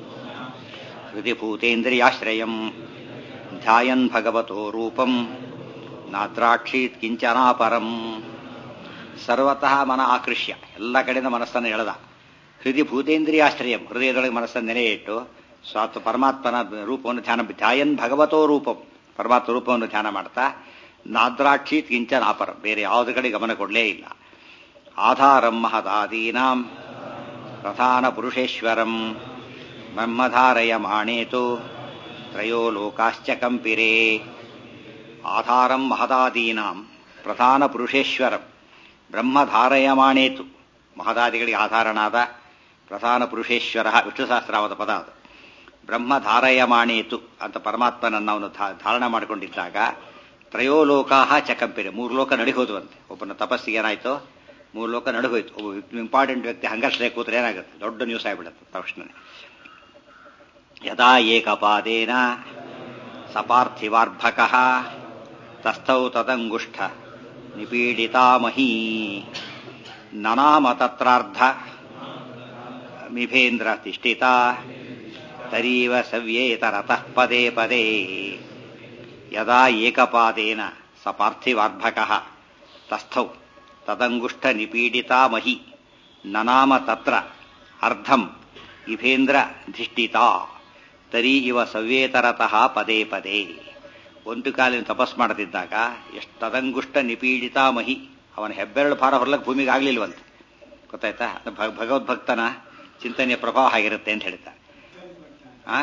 ಹೃದಿಭೂತೇಂದ್ರಿಯಾಶ್ರಯಂ ಧ್ಯಾಯನ್ ಭಗವತೋ ರೂಪಂ ನಾದ್ರಾಕ್ಷೀತ್ ಕಿಂಚನಾಪರಂ ಸರ್ವತಃ ಮನ ಆಕೃಷ್ಯ ಎಲ್ಲ ಕಡೆಯಿಂದ ಮನಸ್ಸನ್ನು ಎಳೆದ ಹೃದಯ ಭೂತೇಂದ್ರಿಯಾಶ್ರಯಂ ಹೃದಯದೊಳಗೆ ಮನಸ್ಸನ್ನು ನೆನೆ ಇಟ್ಟು ಸ್ವಾತ್ ಪರಮಾತ್ಮನ ರೂಪವನ್ನು ಧ್ಯಾನ ಧ್ಯಾಯನ್ ಭಗವತೋ ರೂಪಂ ಪರಮಾತ್ಮ ರೂಪವನ್ನು ಧ್ಯಾನ ಮಾಡ್ತಾ ನಾದ್ರಾಕ್ಷಿ ಕಿಂಚನಾಪರ ಬೇರೆ ಯಾವುದ್ರ ಕಡೆ ಗಮನ ಕೊಡಲೇ ಇಲ್ಲ ಆಧಾರಂ ಮಹದಾದೀನಾಂ ಪ್ರಧಾನ ಪುರುಷೇಶ್ವರಂ ಬ್ರಹ್ಮಧಾರಯ ಮಾಣೇತು ತ್ರಯೋ ಲೋಕಾಶ್ಚ ಕಂಪಿರೇ ಆಧಾರಂ ಮಹದಾದೀನಾಂ ಪ್ರಧಾನ ಪುರುಷೇಶ್ವರಂ ಬ್ರಹ್ಮಧಾರಯಮಾಣೇತು ಮಹದಾದಿಗಳಿಗೆ ಆಧಾರನಾದ ಪ್ರಧಾನ ಪುರುಷೇಶ್ವರ ವಿಷ್ಣುಸಹಸ್ರಾವದ ಪದ ಅದು ಬ್ರಹ್ಮ ಧಾರಯಮಾಣೇತು ಅಂತ ಪರಮಾತ್ಮನನ್ನು ಅವನು ಧಾರಣ ಮಾಡಿಕೊಂಡಿದ್ದಾಗ ತ್ರಯೋಲೋಕಾಹ ಚಕಂಪಿರೆ ಮೂರು ಲೋಕ ನಡಿಹೋದ್ವಂತೆ ಒಬ್ಬನ ತಪಸ್ಸಿಗೆ ಏನಾಯ್ತು ಮೂರು ಲೋಕ ನಡುಗೋಯ್ತು ಒಬ್ಬ ಇಂಪಾರ್ಟೆಂಟ್ ವ್ಯಕ್ತಿ ಹಂಗರ್ಸ್ಲೇ ಕೂತ್ರೆ ಏನಾಗುತ್ತೆ ದೊಡ್ಡ ನ್ಯೂಸ್ ಆಗಿಬಿಡುತ್ತೆ ತಕ್ಷಣ ಯದಾ ಏಕಪಾದೇನ ಸಪಾರ್ಥಿವಾರ್ಭಕ ತಸ್ಥೌ ತದಂಗುಷ್ಠ ನಿಪೀಡಿತಾಮಹೀ ನನಾಮ ತತ್ರಾರ್ಧ ಮಿಭೇಂದ್ರ ತಿಷ್ಠಿತ ತರೀವ ಸವ್ಯೇತರತಃ ಪದೇ ಪದೇ ಯದಾ ಏಕಪಾದೇನ ಸ ಪಾರ್ಥಿವಾರ್ಭಕ ತಸ್ಥೌ ತದಂಗುಷ್ಠ ನಿಪೀಡಿತಾ ಮಹಿ ನನಾಮ ತತ್ರ ಅರ್ಧಂ ಇಭೇಂದ್ರ ಧಿಷ್ಠಿತ ತರಿ ಇವ ಸವ್ಯೇತರತಃ ಪದೇ ಪದೇ ಒಂದು ಕಾಲಿನ ತಪಸ್ ಮಾಡದಿದ್ದಾಗ ಎಷ್ಟು ತದಂಗುಷ್ಠ ನಿಪೀಡಿತಾ ಮಹಿ ಅವನ ಹೆಬ್ಬೆರಳು ಭಾರ ಹೊರಲಕ್ಕೆ ಭೂಮಿಗೆ ಆಗ್ಲಿಲ್ವಂತೆ ಗೊತ್ತಾಯ್ತಾ ಭಗವದ್ಭಕ್ತನ ಚಿಂತನೆಯ ಪ್ರಭಾವ ಆಗಿರುತ್ತೆ ಅಂತ ಹೇಳ್ತಾರೆ ಆ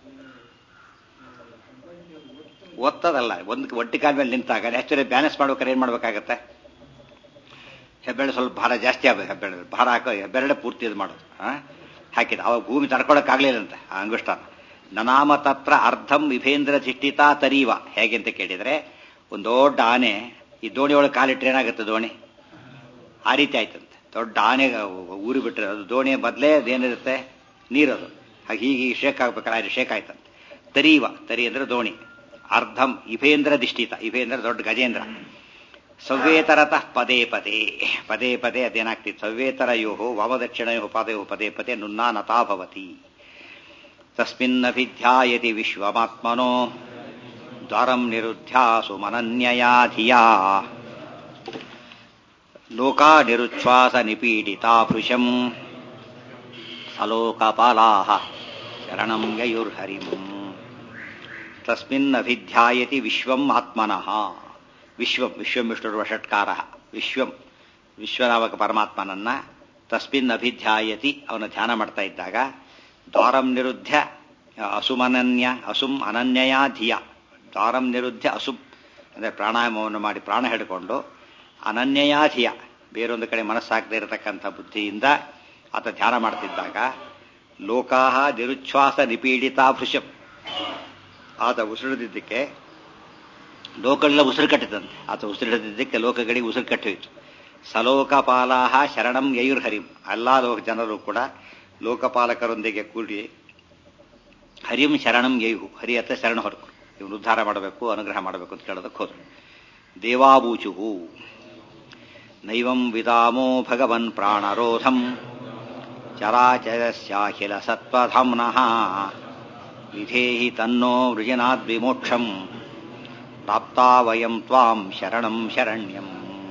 ಒತ್ತದಲ್ಲ ಒಂದು ಒಟ್ಟಿ ಕಾಲ ಮೇಲೆ ನಿಂತಾಗ ಆಕ್ಚುಲಿ ಬ್ಯಾಲೆನ್ಸ್ ಮಾಡ್ಬೇಕಾದ್ರೆ ಏನ್ ಮಾಡ್ಬೇಕಾಗತ್ತೆ ಹೆಬ್ಬೆರಳು ಸ್ವಲ್ಪ ಭಾರ ಜಾಸ್ತಿ ಆಗಬೇಕು ಹೆಬ್ಬೆರಳು ಭಾರ ಹಾಕೋ ಹೆಬ್ಬೆರಳೆ ಪೂರ್ತಿ ಇದು ಮಾಡೋದು ಹಾಕಿದ ಅವಾಗ ಭೂಮಿ ತಡ್ಕೊಳಕ್ಕಾಗ್ಲಿಲ್ಲಂತೆ ಆ ಅಂಗುಷ್ಠನ ನನಾಮ ತತ್ರ ಅರ್ಧಂ ವಿಭೇಂದ್ರ ಧಿಷ್ಠಿತಾ ತರೀವ ಹೇಗೆ ಅಂತ ಕೇಳಿದ್ರೆ ಒಂದು ದೊಡ್ಡ ಆನೆ ಈ ದೋಣಿ ಒಳಗೆ ಕಾಲಿಟ್ರೆ ಏನಾಗುತ್ತೆ ದೋಣಿ ಆ ರೀತಿ ಆಯ್ತಂತೆ ದೊಡ್ಡ ಆನೆ ಊರಿ ಬಿಟ್ರೆ ಅದು ದೋಣಿ ಬದಲೇ ಅದೇನಿರುತ್ತೆ ನೀರದು ಹಾಗೆ ಹೀಗೆ ಶೇಕ್ ಆಗ್ಬೇಕಾದ್ರೆ ಶೇಕ್ ಆಯ್ತಂತೆ ತರೀವ ತರಿ ಅಂದ್ರೆ ದೋಣಿ ಅರ್ಧಂ ಇಭೇಂದ್ರ ದಿಷ್ಟಿತ ಇಭೇಂದ್ರ ದೊಡ್ಡ ಗಜೇಂದ್ರ ಸವ್ಯೇತರತಃ ಪದೇ ಪದೇ ಪದೇ ಪದೇ ಅದೇನಾಗ್ತಿತ್ತು ಸವ್ಯೇತರಯೋ ವಾಮದಕ್ಷಿಣಯೋ ಪಾದಯೋ ಪದೇ ಪದೇ ನುನ್ನಾನತಾ ಭವತಿ ತಸ್ಮಿನ್ನಭಿಧ್ಯಾಯತಿ ವಿಶ್ವಮಾತ್ಮನೋ ದ್ವಾರಂ ನಿರುಧ್ಯಾಸು ಮನನ್ಯಯಾ ಧಿಯಾ ಲೋಕಾ ನಿರುಚ್ಛ್ವಾಸ ನಿಪೀಡಿತಾ ಭೃಶಂ ಸಲೋಕಪಾಲಾ ಶರಣಂ ಯಯುರ್ಹರಿಂ ತಸ್ಮಿನ್ನಭಿಧ್ಯಾಯತಿ ವಿಶ್ವಂ ಆತ್ಮನಃ ವಿಶ್ವಂ ವಿಶ್ವಂ ವಿಷ್ಣುರ್ವ ಷಟ್ಕಾರ ವಿಶ್ವಂ ವಿಶ್ವನಾಮಕ ಪರಮಾತ್ಮನನ್ನ ತಸ್ಮಿನ್ ಅಭಿಧ್ಯಾಯತಿ ಅವನ ಧ್ಯಾನ ಮಾಡ್ತಾ ಇದ್ದಾಗ ದ್ವಾರಂ ನಿರುದ್ಧ ಅಸುಮನನ್ಯ ಅಸುಂ ಅನನ್ಯಯ ಧಿಯ ದ್ವಾರಂ ನಿರುದ್ಧ ಅಸುಂ ಅಂದರೆ ಪ್ರಾಣಾಯಾಮವನ್ನು ಮಾಡಿ ಪ್ರಾಣ ಹಿಡ್ಕೊಂಡು ಅನನ್ಯಯ ಧಿಯ ಬೇರೊಂದು ಕಡೆ ಮನಸ್ಸಾಗದೇ ಇರತಕ್ಕಂಥ ಬುದ್ಧಿಯಿಂದ ಆತ ಧ್ಯಾನ ಮಾಡ್ತಿದ್ದಾಗ ಲೋಕಾಹ ನಿರುಚ್ಛ್ವಾಸ ನಿಪೀಡಿತಾ ಭೃಶಂ ಆತ ಉಸಿರಿದಿದ್ದಕ್ಕೆ ಲೋಕಗಳೆಲ್ಲ ಉಸಿರು ಕಟ್ಟಿದಂತೆ ಆತ ಉಸಿರಿಡದಿದ್ದಕ್ಕೆ ಲೋಕಗಳಿಗೆ ಉಸಿರು ಕಟ್ಟೋಯಿತು ಸಲೋಕಪಾಲಾಹ ಶರಣಂ ಯಯುರ್ಹರಿಂ ಎಲ್ಲಾ ಲೋಕ ಜನರು ಕೂಡ ಲೋಕಪಾಲಕರೊಂದಿಗೆ ಕೂಡಿ ಹರಿಂ ಶರಣಂ ಯಯು ಹರಿ ಹತ್ರ ಶರಣ ಹೊರಕು ಇವನು ಉದ್ಧಾರ ಮಾಡಬೇಕು ಅನುಗ್ರಹ ಮಾಡಬೇಕು ಅಂತ ಕೇಳೋದಕ್ಕೆ ಹೋದ್ರು ದೇವಾಬೂಚುಹು ನೈವಂ ವಿದಾಮೋ ಭಗವನ್ ಪ್ರಾಣರೋಧಂ ಚರಾಚರಸ್ಯಾಖಿಲ ಸತ್ವಧಾಮ್ನಃ ವಿಧೇಹಿ ತನ್ನೋ ವೃಜನಾದ್ವಿಮೋಕ್ಷಂ ಪ್ರಾಪ್ತಾ ವಯಂ ತ್ವಾಂ ಶರಣಂ ಶರಣ್ಯಂ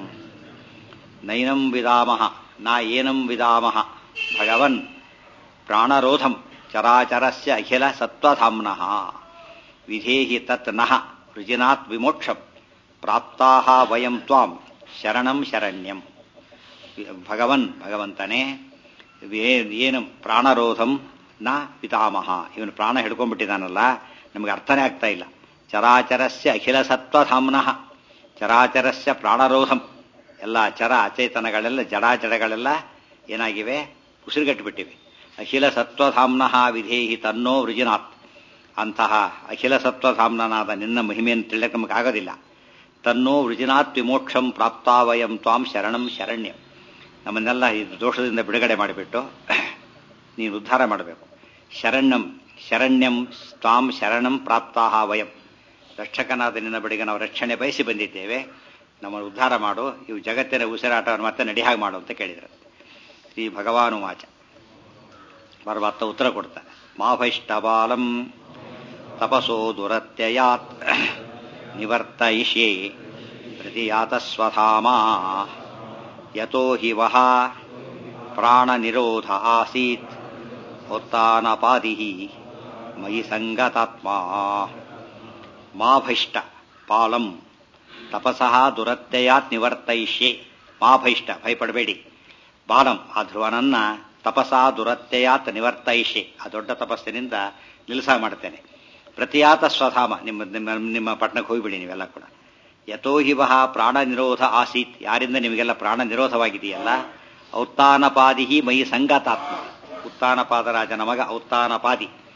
ನೈನಂ ವಿದಾಮಃ ನಾ ಏನಂ ವಿದಾಮಃ ಭಗವನ್ ಪ್ರಾಣರೋಧಂ ಚರಾಚರಸ್ಯ ಅಖಿಲ ಸತ್ವಧಾಮ್ನಃ ವಿಧೇಹಿ ತತ್ ನಃ ವೃಜಿನಾತ್ ವಿಮೋಕ್ಷಂ ಪ್ರಾಪ್ತಾ ವಯಂ ತ್ವಾಂ ಶರಣಂ ಶರಣ್ಯಂ ಭಗವನ್ ಭಗವಂತನೇ ಏನು ಪ್ರಾಣರೋಧಂ ನ ಪಿತಾಮಹ ಇವನು ಪ್ರಾಣ ಹಿಡ್ಕೊಂಡ್ಬಿಟ್ಟಿದ್ದಾನಲ್ಲ ನಮಗೆ ಅರ್ಥನೇ ಆಗ್ತಾ ಇಲ್ಲ ಚರಾಚರಸ್ಯ ಅಖಿಲ ಸತ್ವಧಾಮ್ನಃ ಚರಾಚರಸ್ಯ ಪ್ರಾಣರೋಧಂ ಎಲ್ಲ ಚರ ಅಚೇತನಗಳೆಲ್ಲ ಜಡಾಚಡಗಳೆಲ್ಲ ಏನಾಗಿವೆ ಉಸಿರುಗಟ್ಟಿಬಿಟ್ಟಿವೆ ಅಖಿಲ ಸತ್ವಧಾಮ್ನಃ ವಿಧೇಹಿ ತನ್ನೋ ವೃಜಿನಾಥ್ ಅಂತಹ ಅಖಿಲ ಸತ್ವಧಾಮ್ನನಾದ ನಿನ್ನ ಮಹಿಮೆಯನ್ನು ತಿಳಿಯಕ್ಕೆ ನಮಗಾಗೋದಿಲ್ಲ ತನ್ನೋ ವೃಜಿನಾತ್ ವಿಮೋಕ್ಷಂ ಪ್ರಾಪ್ತಾವಯಂ ತ್ವಾಂ ಶರಣಂ ಶರಣ್ಯಂ ನಮ್ಮನ್ನೆಲ್ಲ ಇದು ದೋಷದಿಂದ ಬಿಡುಗಡೆ ಮಾಡಿಬಿಟ್ಟು ನೀನು ಉದ್ಧಾರ ಮಾಡಬೇಕು ಶರಣ್ಯಂ ಶರಣ್ಯಂ ತ್ವಾಂ ಶರಣಂ ಪ್ರಾಪ್ತಾಹ ವಯಂ ರಕ್ಷಕನಾದ ನಿನ್ನ ಬಳಿಗೆ ನಾವು ರಕ್ಷಣೆ ಬಯಸಿ ಬಂದಿದ್ದೇವೆ ನಮ್ಮನ್ನು ಉದ್ಧಾರ ಮಾಡು ಇವು ಜಗತ್ತಿನ ಉಸಿರಾಟವನ್ನು ಮತ್ತೆ ನಡಿಹಾಗೆ ಮಾಡು ಅಂತ ಕೇಳಿದರು ಶ್ರೀ ಭಗವಾನುವಾಚ ಪರಮಾತ್ಮ ಉತ್ತರ ಕೊಡ್ತಾನೆ ಮಾಭೈಷ್ಟಬಾಲಂ ತಪಸೋ ದುರತ್ಯಯಾತ್ ನಿವರ್ತಯಿಷ್ಯೆ ಪ್ರತಿಯಾತ ಸ್ವಧಾಮ ಯತೋ ಹಿ ವಹ ಪ್ರಾಣನಿರೋಧ ಆಸೀತ್ ಉತ್ತಾನಪಾದಿ ಮಯಿ ಸಂಗತಾತ್ಮ ಮಾಭೈಷ್ಟ ಪಾಲಂ ತಪಸಃ ದುರತ್ಯಯಾತ್ ನಿವರ್ತಯಿಷ್ಯೆ ಮಾಭೈಷ್ಟ ಭಯಪಡಬೇಡಿ ಬಾಲಂ ಆ ಧ್ರುವನನ್ನ ತಪಸಾ ದುರತ್ಯಯಾತ್ ನಿವರ್ತಯಿಷ್ಯೆ ಆ ದೊಡ್ಡ ತಪಸ್ಸಿನಿಂದ ನಿಲ್ಸ ಮಾಡ್ತೇನೆ ಪ್ರತಿಯಾತ ಸ್ವಧಾಮ ನಿಮ್ಮ ನಿಮ್ಮ ನಿಮ್ಮ ಪಟ್ಟಣಕ್ಕೆ ಹೋಗಿಬಿಡಿ ನೀವೆಲ್ಲ ಕೂಡ ಯಥೋ ಹಿ ವಹ ಪ್ರಾಣ ನಿರೋಧ ಆಸೀತ್ ಯಾರಿಂದ ನಿಮಗೆಲ್ಲ ಪ್ರಾಣ ನಿರೋಧವಾಗಿದೆಯಲ್ಲ ಔತ್ತಾನಪಾದಿ ಮೈ ಸಂಗತಾತ್ಮ ಉತ್ತಾನಪಾದರಾಜನ ಮಗ ಔತ್ತಾನಪಾದಿ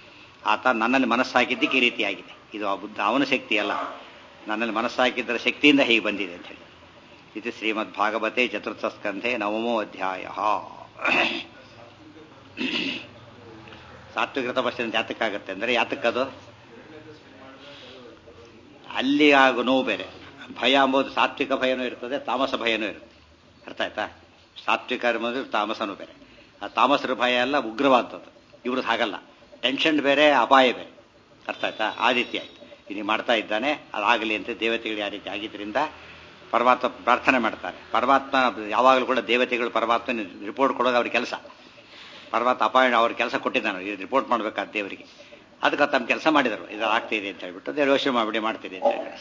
ಆತ ನನ್ನಲ್ಲಿ ಮನಸ್ಸಾಕಿದ್ದಕ್ಕೆ ಈ ರೀತಿಯಾಗಿದೆ ಇದು ಆ ಬುದ್ಧ ಅವನ ಶಕ್ತಿ ಅಲ್ಲ ನನ್ನಲ್ಲಿ ಮನಸ್ಸಾಕಿದ್ದರ ಶಕ್ತಿಯಿಂದ ಹೀಗೆ ಬಂದಿದೆ ಅಂತ ಹೇಳಿ ಇದು ಶ್ರೀಮದ್ ಭಾಗವತೆ ಚತುರ್ಥ ಸ್ಕಂಧೆ ನವಮೋ ಅಧ್ಯಾಯ ಸಾತ್ವಿಕ ತಪಸ್ಸಿನ ಯಾತಕ್ಕಾಗತ್ತೆ ಅಂದರೆ ಯಾತಕ್ಕದು ಅಲ್ಲಿ ಆಗೋ ನೋವು ಬೇರೆ ಭಯ ಅಂಬೋದು ಸಾತ್ವಿಕ ಭಯನೂ ಇರ್ತದೆ ತಾಮಸ ಭಯನೂ ಇರುತ್ತೆ ಅರ್ಥ ಆಯ್ತಾ ಸಾತ್ವಿಕ ಅನ್ನೋದು ತಾಮಸನೂ ಬೇರೆ ಆ ತಾಮಸರ ಭಯ ಎಲ್ಲ ಉಗ್ರವಾದದ್ದು ಇವ್ರದ್ದು ಹಾಗಲ್ಲ ಟೆನ್ಷನ್ ಬೇರೆ ಅಪಾಯ ಬೇರೆ ಅರ್ಥ ಆಯ್ತಾ ಆ ರೀತಿ ಆಯ್ತು ಇದು ಮಾಡ್ತಾ ಇದ್ದಾನೆ ಅದಾಗಲಿ ಅಂತ ದೇವತೆಗಳು ಆ ರೀತಿ ಆಗಿದ್ದರಿಂದ ಪರಮಾತ್ಮ ಪ್ರಾರ್ಥನೆ ಮಾಡ್ತಾರೆ ಪರಮಾತ್ಮ ಯಾವಾಗಲೂ ಕೂಡ ದೇವತೆಗಳು ಪರಮಾತ್ಮ ರಿಪೋರ್ಟ್ ಕೊಡೋದು ಅವ್ರ ಕೆಲಸ ಪರಮಾತ್ಮ ಅಪಾಯ ಅವ್ರ ಕೆಲಸ ಕೊಟ್ಟಿದ್ದಾನೆ ಇದು ರಿಪೋರ್ಟ್ ಮಾಡಬೇಕಾದ ದೇವರಿಗೆ ಅದಕ್ಕೆ ತಮ್ಮ ಕೆಲಸ ಮಾಡಿದರು ಇದು ಆಗ್ತಿದೆ ಅಂತ ಹೇಳ್ಬಿಟ್ಟು ದೇವ್ರ ಯೋಚನೆ ಮಾಡಿಬಿಡಿ ಮಾಡ್ತೀರಿ ಅಂತ ಹೇಳಿ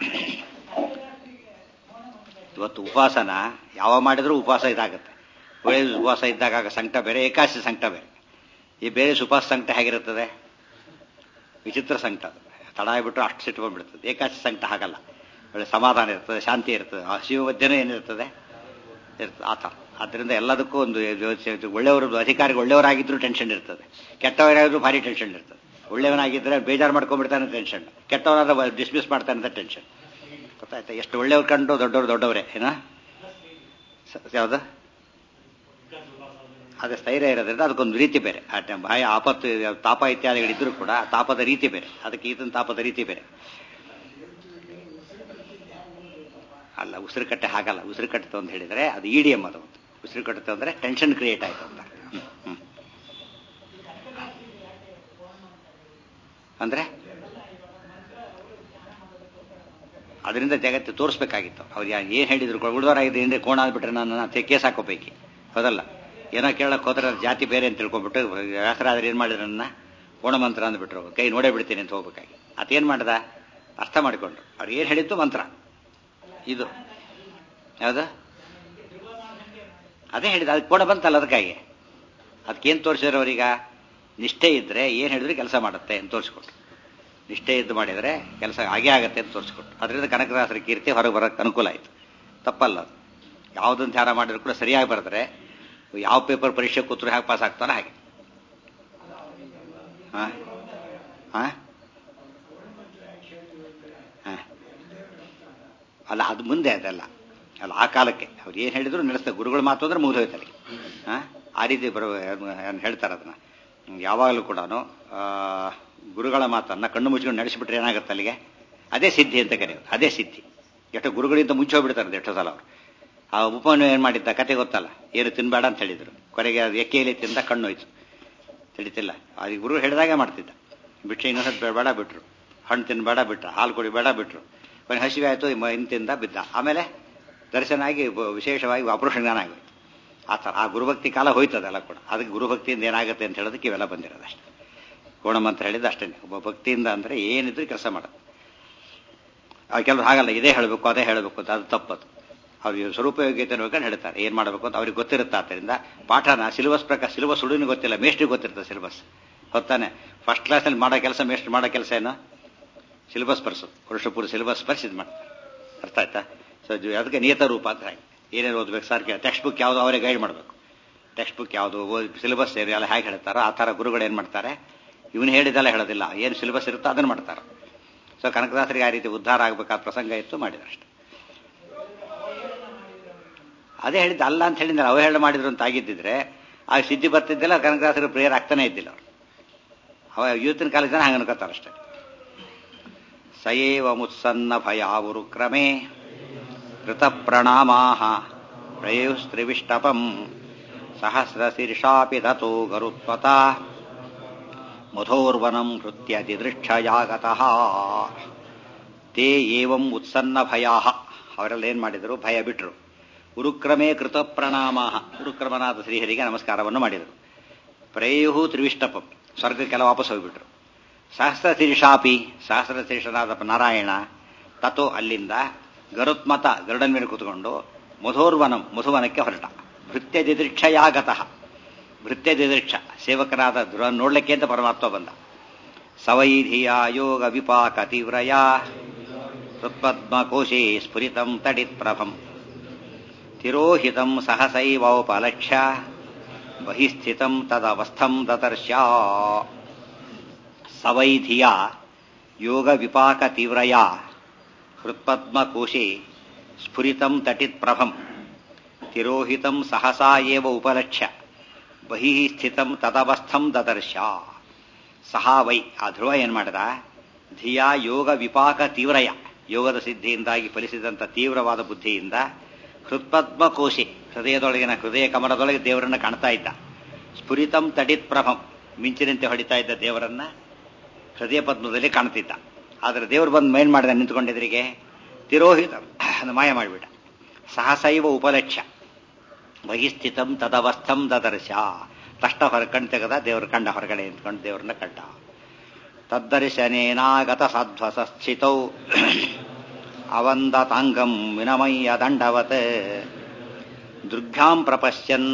ಇವತ್ತು ಉಪವಾಸನ ಯಾವ ಮಾಡಿದ್ರೂ ಉಪವಾಸ ಇದಾಗುತ್ತೆ ಒಳ್ಳೆ ಉಪವಾಸ ಇದ್ದಾಗ ಆಗ ಸಂಕಟ ಬೇರೆ ಏಕಾಶಿ ಸಂಕಟ ಬೇರೆ ಈ ಬೇರೆ ಉಪವಾಸ ಸಂಕಟ ಹೇಗಿರುತ್ತದೆ ವಿಚಿತ್ರ ಸಂಕಟ ಅದು ತಡ ಆಗಿಬಿಟ್ಟು ಅಷ್ಟು ಸಿಟ್ಟು ಬಂದ್ಬಿಡ್ತದೆ ಏಕಾಶಿ ಸಂಕಟ ಹಾಗಲ್ಲ ಒಳ್ಳೆ ಸಮಾಧಾನ ಇರ್ತದೆ ಶಾಂತಿ ಇರ್ತದೆ ಆ ಶಿವ ಮಧ್ಯೆನೂ ಏನಿರ್ತದೆ ಇರ್ತದೆ ಆ ಥರ ಆದ್ದರಿಂದ ಎಲ್ಲದಕ್ಕೂ ಒಂದು ಒಳ್ಳೆಯವರು ಅಧಿಕಾರಿಗಳು ಒಳ್ಳೆಯವರಾಗಿದ್ದರೂ ಟೆನ್ಷನ್ ಇರ್ತದೆ ಕೆಟ್ಟವರಾಗಿದ್ರು ಭಾರಿ ಟೆನ್ಷನ್ ಇರ್ತದೆ ಒಳ್ಳೆಯವನಾಗಿದ್ದರೆ ಬೇಜಾರು ಮಾಡ್ಕೊಂಡ್ಬಿಡ್ತಾನೆ ಟೆನ್ಷನ್ ಕೆಟ್ಟವನಾದ್ರೆ ಡಿಸ್ಮಿಸ್ ಮಾಡ್ತಾನೆ ಅಂತ ಟೆನ್ಷನ್ ಗೊತ್ತಾಯ್ತಾ ಎಷ್ಟು ಒಳ್ಳೆಯವ್ರು ಕಂಡು ದೊಡ್ಡವರು ದೊಡ್ಡವರೇ ಏನ ಯಾವುದು ಅದೇ ಸ್ಥೈರ್ಯ ಇರೋದ್ರಿಂದ ಅದಕ್ಕೊಂದು ರೀತಿ ಬೇರೆ ಆ ಟೈಮ್ ಭಯ ಆಪತ್ತು ತಾಪ ಇತ್ಯಾದಿಗಳಿದ್ರೂ ಕೂಡ ತಾಪದ ರೀತಿ ಬೇರೆ ಅದಕ್ಕೆ ಈತನ ತಾಪದ ರೀತಿ ಬೇರೆ ಅಲ್ಲ ಉಸಿರು ಕಟ್ಟೆ ಹಾಗಲ್ಲ ಉಸಿರು ಕಟ್ಟುತ್ತೆ ಅಂತ ಹೇಳಿದ್ರೆ ಅದು ಇ ಡಿ ಎಮ್ ಅದು ಉಸಿರು ಕಟ್ಟುತ್ತೆ ಅಂದ್ರೆ ಟೆನ್ಷನ್ ಕ್ರಿಯೇಟ್ ಆಯ್ತು ಅಂತ ಹ್ಮ್ ಅಂದ್ರೆ ಅದರಿಂದ ಜಗತ್ತು ತೋರಿಸ್ಬೇಕಾಗಿತ್ತು ಅವ್ರು ಏನ್ ಹೇಳಿದ್ರು ಉಳಿದವರಾಗಿದ್ದು ಹಿಂದೆ ಕೋಣ ಅಂದ್ಬಿಟ್ರೆ ನಾನು ಕೇಸ್ ಹಾಕೋಬೇಕು ಹೌದಲ್ಲ ಏನೋ ಕೇಳಕ್ ಹೋದ್ರೆ ಜಾತಿ ಬೇರೆ ಅಂತ ತಿಳ್ಕೊಂಡ್ಬಿಟ್ಟು ವ್ಯಾಸರಾದ್ರೆ ಏನ್ ಮಾಡಿದ್ರು ನನ್ನ ಕೋಣ ಮಂತ್ರ ಅಂದ್ಬಿಟ್ರು ಕೈ ನೋಡೇ ಬಿಡ್ತೀನಿ ಅಂತ ಹೋಗ್ಬೇಕಾಗಿ ಅದೇನ್ ಮಾಡ್ದ ಅರ್ಥ ಮಾಡಿಕೊಂಡ್ರು ಅವ್ರು ಏನ್ ಹೇಳಿದ್ದು ಮಂತ್ರ ಇದು ಯಾವ್ದು ಅದೇ ಹೇಳಿದ ಅದಕ್ಕೆ ಕೋಣ ಬಂತಲ್ಲ ಅದಕ್ಕಾಗಿ ಅದಕ್ಕೇನು ತೋರಿಸಿದ್ರು ಅವರೀಗ ನಿಷ್ಠೆ ಇದ್ರೆ ಏನು ಹೇಳಿದ್ರು ಕೆಲಸ ಮಾಡುತ್ತೆ ಅಂತ ತೋರಿಸ್ಕೊಟ್ರು ನಿಷ್ಠೆ ಇದ್ದು ಮಾಡಿದರೆ ಕೆಲಸ ಆಗೇ ಆಗತ್ತೆ ಅಂತ ತೋರಿಸ್ಕೊಟ್ರು ಅದರಿಂದ ಕನಕದಾಸರ ಕೀರ್ತಿ ಹೊರಗೆ ಬರೋಕ್ಕೆ ಅನುಕೂಲ ಆಯಿತು ತಪ್ಪಲ್ಲ ಅದು ಯಾವುದನ್ನು ಧ್ಯಾನ ಮಾಡಿದ್ರು ಕೂಡ ಸರಿಯಾಗಿ ಬರೆದ್ರೆ ಯಾವ ಪೇಪರ್ ಪರೀಕ್ಷೆ ಕೂತ್ರು ಹೇಗೆ ಪಾಸ್ ಆಗ್ತಾನೆ ಹಾಗೆ ಹಾಂ ಹಾಂ ಹಾಂ ಅಲ್ಲ ಅದು ಮುಂದೆ ಅದಲ್ಲ ಅಲ್ಲ ಆ ಕಾಲಕ್ಕೆ ಅವ್ರು ಏನು ಹೇಳಿದ್ರು ನಡೆಸ್ತಾರೆ ಗುರುಗಳು ಮಾತು ಅಂದ್ರೆ ಮುಗಿದೋಯ್ತಾರೆ ಹಾಂ ಆ ರೀತಿ ಬರೋ ಹೇಳ್ತಾರೆ ಅದನ್ನ ಯಾವಾಗಲೂ ಕೂಡ ಗುರುಗಳ ಮಾತನ್ನ ಕಣ್ಣು ಮುಚ್ಕೊಂಡು ನಡೆಸಿಬಿಟ್ರೆ ಏನಾಗುತ್ತೆ ಅಲ್ಲಿಗೆ ಅದೇ ಸಿದ್ಧಿ ಅಂತ ಕರೆಯೋದು ಅದೇ ಸಿದ್ಧಿ ಎಷ್ಟು ಗುರುಗಳಿಂದ ಮುಂಚೆ ಹೋಗ್ಬಿಡ್ತಾರೆ ಎಷ್ಟೋ ಸಲ ಅವರು ಆ ಉಪವನ್ನು ಏನು ಮಾಡಿದ್ದ ಕತೆ ಗೊತ್ತಲ್ಲ ಏನು ತಿನ್ಬೇಡ ಅಂತ ಹೇಳಿದ್ರು ಕೊನೆಗೆ ಅದು ಎಕ್ಕೆಯಲ್ಲಿ ತಿಂದ ಕಣ್ಣು ಹೋಯ್ತು ತಿಳಿತಿಲ್ಲ ಅದು ಗುರು ಹೇಳಿದಾಗೆ ಮಾಡ್ತಿದ್ದ ಭಿಕ್ಷೆ ಇನ್ನೊಂದು ಬೇಡ ಬಿಟ್ರು ಹಣ್ಣು ತಿನ್ಬೇಡ ಬಿಟ್ರು ಹಾಲು ಕುಡಿ ಬೇಡ ಬಿಟ್ರು ಕೊನೆ ಹಸಿವೆ ಆಯಿತು ಇನ್ನು ತಿಂದ ಬಿದ್ದ ಆಮೇಲೆ ದರ್ಶನ ಆಗಿ ವಿಶೇಷವಾಗಿ ಆಪರೇಷನ್ ಜ್ಞಾನ ಆಗೋಯ್ತು ಆ ಥರ ಆ ಗುರುಭಕ್ತಿ ಕಾಲ ಹೋಯ್ತದೆಲ್ಲ ಕೂಡ ಅದಕ್ಕೆ ಗುರುಭಕ್ತಿಯಿಂದ ಏನಾಗುತ್ತೆ ಅಂತ ಹೇಳೋದಕ್ಕೆ ಇವೆಲ್ಲ ಬಂದಿರೋದು ಅಷ್ಟೇ ಕೋಣಮಂತ್ರ ಹೇಳಿದ್ದು ಅಷ್ಟೇ ಒಬ್ಬ ಭಕ್ತಿಯಿಂದ ಅಂದರೆ ಏನಿದ್ರು ಕೆಲಸ ಮಾಡೋದು ಕೆಲವರು ಹಾಗಲ್ಲ ಇದೇ ಹೇಳಬೇಕು ಅದೇ ಹೇಳಬೇಕು ಅಂತ ಅದು ತಪ್ಪದು ಅವ್ರಿಗೆ ಸ್ವರೂಪ ಯೋಗ್ಯತೆ ಬೇಕಂತ ಹೇಳ್ತಾರೆ ಏನು ಮಾಡಬೇಕು ಅಂತ ಅವ್ರಿಗೆ ಗೊತ್ತಿರುತ್ತೆ ಆದ್ದರಿಂದ ಪಾಠನ ಸಿಲೆಬಸ್ ಪ್ರಕಾರ ಸಿಲೆಬಸ್ ಹುಡುಗನಿಗೆ ಗೊತ್ತಿಲ್ಲ ಮೇಸ್ಟ್ರಿಗೆ ಗೊತ್ತಿರುತ್ತೆ ಸಿಲೆಬಸ್ ಹೊತ್ತಾನೆ ಫಸ್ಟ್ ಕ್ಲಾಸಲ್ಲಿ ಮಾಡೋ ಕೆಲಸ ಮೇಸ್ಟ್ರ್ ಮಾಡೋ ಕೆಲಸ ಏನು ಸಿಲೆಬಸ್ ಬರ್ಸೋದು ವರ್ಷಪೂರ್ವ ಸಿಲೆಬಸ್ ಬರ್ಸಿ ಇದು ಮಾಡ್ತಾರೆ ಅರ್ಥ ಆಯ್ತಾ ಸೊ ಅದಕ್ಕೆ ನಿಯತ ರೂಪ ಅಂತ ಹಾಗೆ ಏನೇನು ಓದ್ಬೇಕು ಸರ್ ಟೆಕ್ಸ್ಟ್ ಬುಕ್ ಯಾವುದು ಅವರೇ ಗೈಡ್ ಮಾಡಬೇಕು ಟೆಕ್ಸ್ಟ್ ಬುಕ್ ಯಾವುದು ಸಿಲೆಬಸ್ ಎಲ್ಲ ಹೇಗೆ ಹೇಳ್ತಾರೋ ಆ ಥರ ಗುರುಗಳು ಏನು ಮಾಡ್ತಾರೆ ಇವನು ಹೇಳಿದೆಲ್ಲ ಹೇಳೋದಿಲ್ಲ ಏನು ಸಿಲೆಬಸ್ ಇರುತ್ತೋ ಅದನ್ನು ಮಾಡ್ತಾರೆ ಸೊ ಕನಕದಾಸರಿಗೆ ಆ ರೀತಿ ಉದ್ಧಾರ ಆಗಬೇಕಾದ ಪ್ರಸಂಗ ಇತ್ತು ಮಾಡಿದ್ರು ಅಷ್ಟೆ ಅದೇ ಹೇಳಿದ್ದು ಅಲ್ಲ ಅಂತ ಹೇಳಿದ್ರೆ ಅವಹೇಳ ಮಾಡಿದ್ರು ಅಂತ ಆಗಿದ್ದಿದ್ರೆ ಆ ಸಿದ್ಧಿ ಬರ್ತಿದ್ದಿಲ್ಲ ಕನಕದಾಸರು ಪ್ರೇಯರ್ ಆಗ್ತಾನೆ ಇದ್ದಿಲ್ಲ ಅವರು ಅವ ಯೂತಿನ ಕಾಲೇಜ್ ಜನ ಹಂಗೆ ಅನ್ಕೋತಾರೆ ಅಷ್ಟೇ ಸಯೇವ ಮುತ್ಸನ್ನ ಭಯಾವುರು ಕ್ರಮೇ ಕೃತ ಪ್ರಣಾಮಾ ಪ್ರಯುಸ್ತ್ರಿವಿಷ್ಟಪಂ ಸಹಸ್ರ ಶೀರ್ಷಾಪಿ ದತೋ ಗರುತ್ವತ ಮಧೋರ್ವನಂ ಹೃತ್ಯ ದಿದೃಕ್ಷಯಾಗತಃ ತೇ ಏವಂ ಉತ್ಸನ್ನ ಭಯಾ ಅವರೆಲ್ಲ ಏನ್ ಮಾಡಿದರು ಭಯ ಬಿಟ್ರು ಉರುಕ್ರಮೇ ಕೃತ ಪ್ರಣಾಮ ಉರುಕ್ರಮನಾದ ಶ್ರೀಹರಿಗೆ ನಮಸ್ಕಾರವನ್ನು ಮಾಡಿದರು ಪ್ರೇಯು ತ್ರಿವಿಷ್ಟಪಂ ಸ್ವರ್ಗಕ್ಕೆಲ್ಲ ವಾಪಸ್ ಹೋಗ್ಬಿಟ್ರು ಸಹಸ್ರ ಶೀರ್ಷಾಪಿ ಸಹಸ್ರ ಶೀರ್ಷನಾದ ನಾರಾಯಣ ತಥೋ ಅಲ್ಲಿಂದ ಗರುತ್ಮತ ಗರುಡನ್ ಮೇಲೆ ಕೂತ್ಕೊಂಡು ಮಧೋರ್ವನಂ ಮಧುವನಕ್ಕೆ ಹೊರಟ ಭೃತ್ಯ ದಿದೃಕ್ಷಯಾಗತಃ ಭೃತ್ಯ ದಿದೃಕ್ಷ ಸೇವಕನಾದ ಧ್ರುವ ನೋಡ್ಲಿಕ್ಕೆ ಅಂತ ಪರಮಾತ್ಮ ಬಂದ ಸವೈಧಿಯ ಯೋಗ ವಿಪಾಕ ತೀವ್ರಯ ಹೃತ್ಪದ್ಮಕೋಶೇ ಸ್ಫುರಿತಂ ತಡಿತ್ ಪ್ರಭಂ ತಿರೋಹಿತಂ ಸಹಸೈವೋಪಲಕ್ಷ್ಯ ಬಹಿಸ್ಥಿತಂ ತದವಸ್ಥಂ ದದರ್ಶ ಸವೈಧಿಯ ಯೋಗ ವಿಪಾಕ ತೀವ್ರಯ ಹೃತ್ಪದ್ಮಕೋಶೆ ಸ್ಫುರಿತಂ ತಟಿತ್ಪ್ರಭಂ ತಿರೋಹಿತಂ ಸಹಸಾ ಏವ ಉಪಲಕ್ಷ್ಯ ಬಹಿಃ ಸ್ಥಿತಂ ತದವಸ್ಥಂ ದದರ್ಶ ಸಹಾ ವೈ ಆ ಧ್ರುವ ಏನ್ ಮಾಡಿದ ಧಿಯಾ ಯೋಗ ವಿಪಾಕ ತೀವ್ರಯ ಯೋಗದ ಸಿದ್ಧಿಯಿಂದಾಗಿ ಫಲಿಸಿದಂಥ ತೀವ್ರವಾದ ಬುದ್ಧಿಯಿಂದ ಹೃತ್ಪದ್ಮಕೋಶೆ ಹೃದಯದೊಳಗಿನ ಹೃದಯ ಕಮಲದೊಳಗೆ ದೇವರನ್ನ ಕಾಣ್ತಾ ಇದ್ದ ಸ್ಫುರಿತಂ ತಡಿತ್ ಪ್ರಭಂ ಮಿಂಚಿನಂತೆ ಹೊಡಿತಾ ಇದ್ದ ದೇವರನ್ನ ಹೃದಯ ಪದ್ಮದಲ್ಲಿ ಕಾಣ್ತಿದ್ದ ಆದರೆ ದೇವರು ಬಂದು ಮೇನ್ ಮಾಡಿದ ನಿಂತ್ಕೊಂಡಿದ್ರಿಗೆ ತಿರೋಹಿತ ಅದು ಮಾಯ ಮಾಡಿಬಿಟ್ಟ ಸಹಸೈವ ಉಪಲಕ್ಷ್ಯ ಬಹಿಸ್ಥಿತಂ ತದವಸ್ಥಂ ದದರ್ಶ ತಷ್ಟ ಹೊರ ಕಣ್ ತೆಗೆದ ದೇವ್ರ ಕಂಡ ಹೊರಗಡೆ ನಿಂತ್ಕೊಂಡು ದೇವ್ರನ್ನ ಕಂಡ ತದ್ದರ್ಶನೇನಾಗತ ಸಧ್ವಸಸ್ಥಿತೌ ಅವಂದತಾಂಗಂ ವಿನಮಯ್ಯ ದಂಡವತ್ ದೃಗ್ಭ್ಯಾಂ ಪ್ರಪಶ್ಯನ್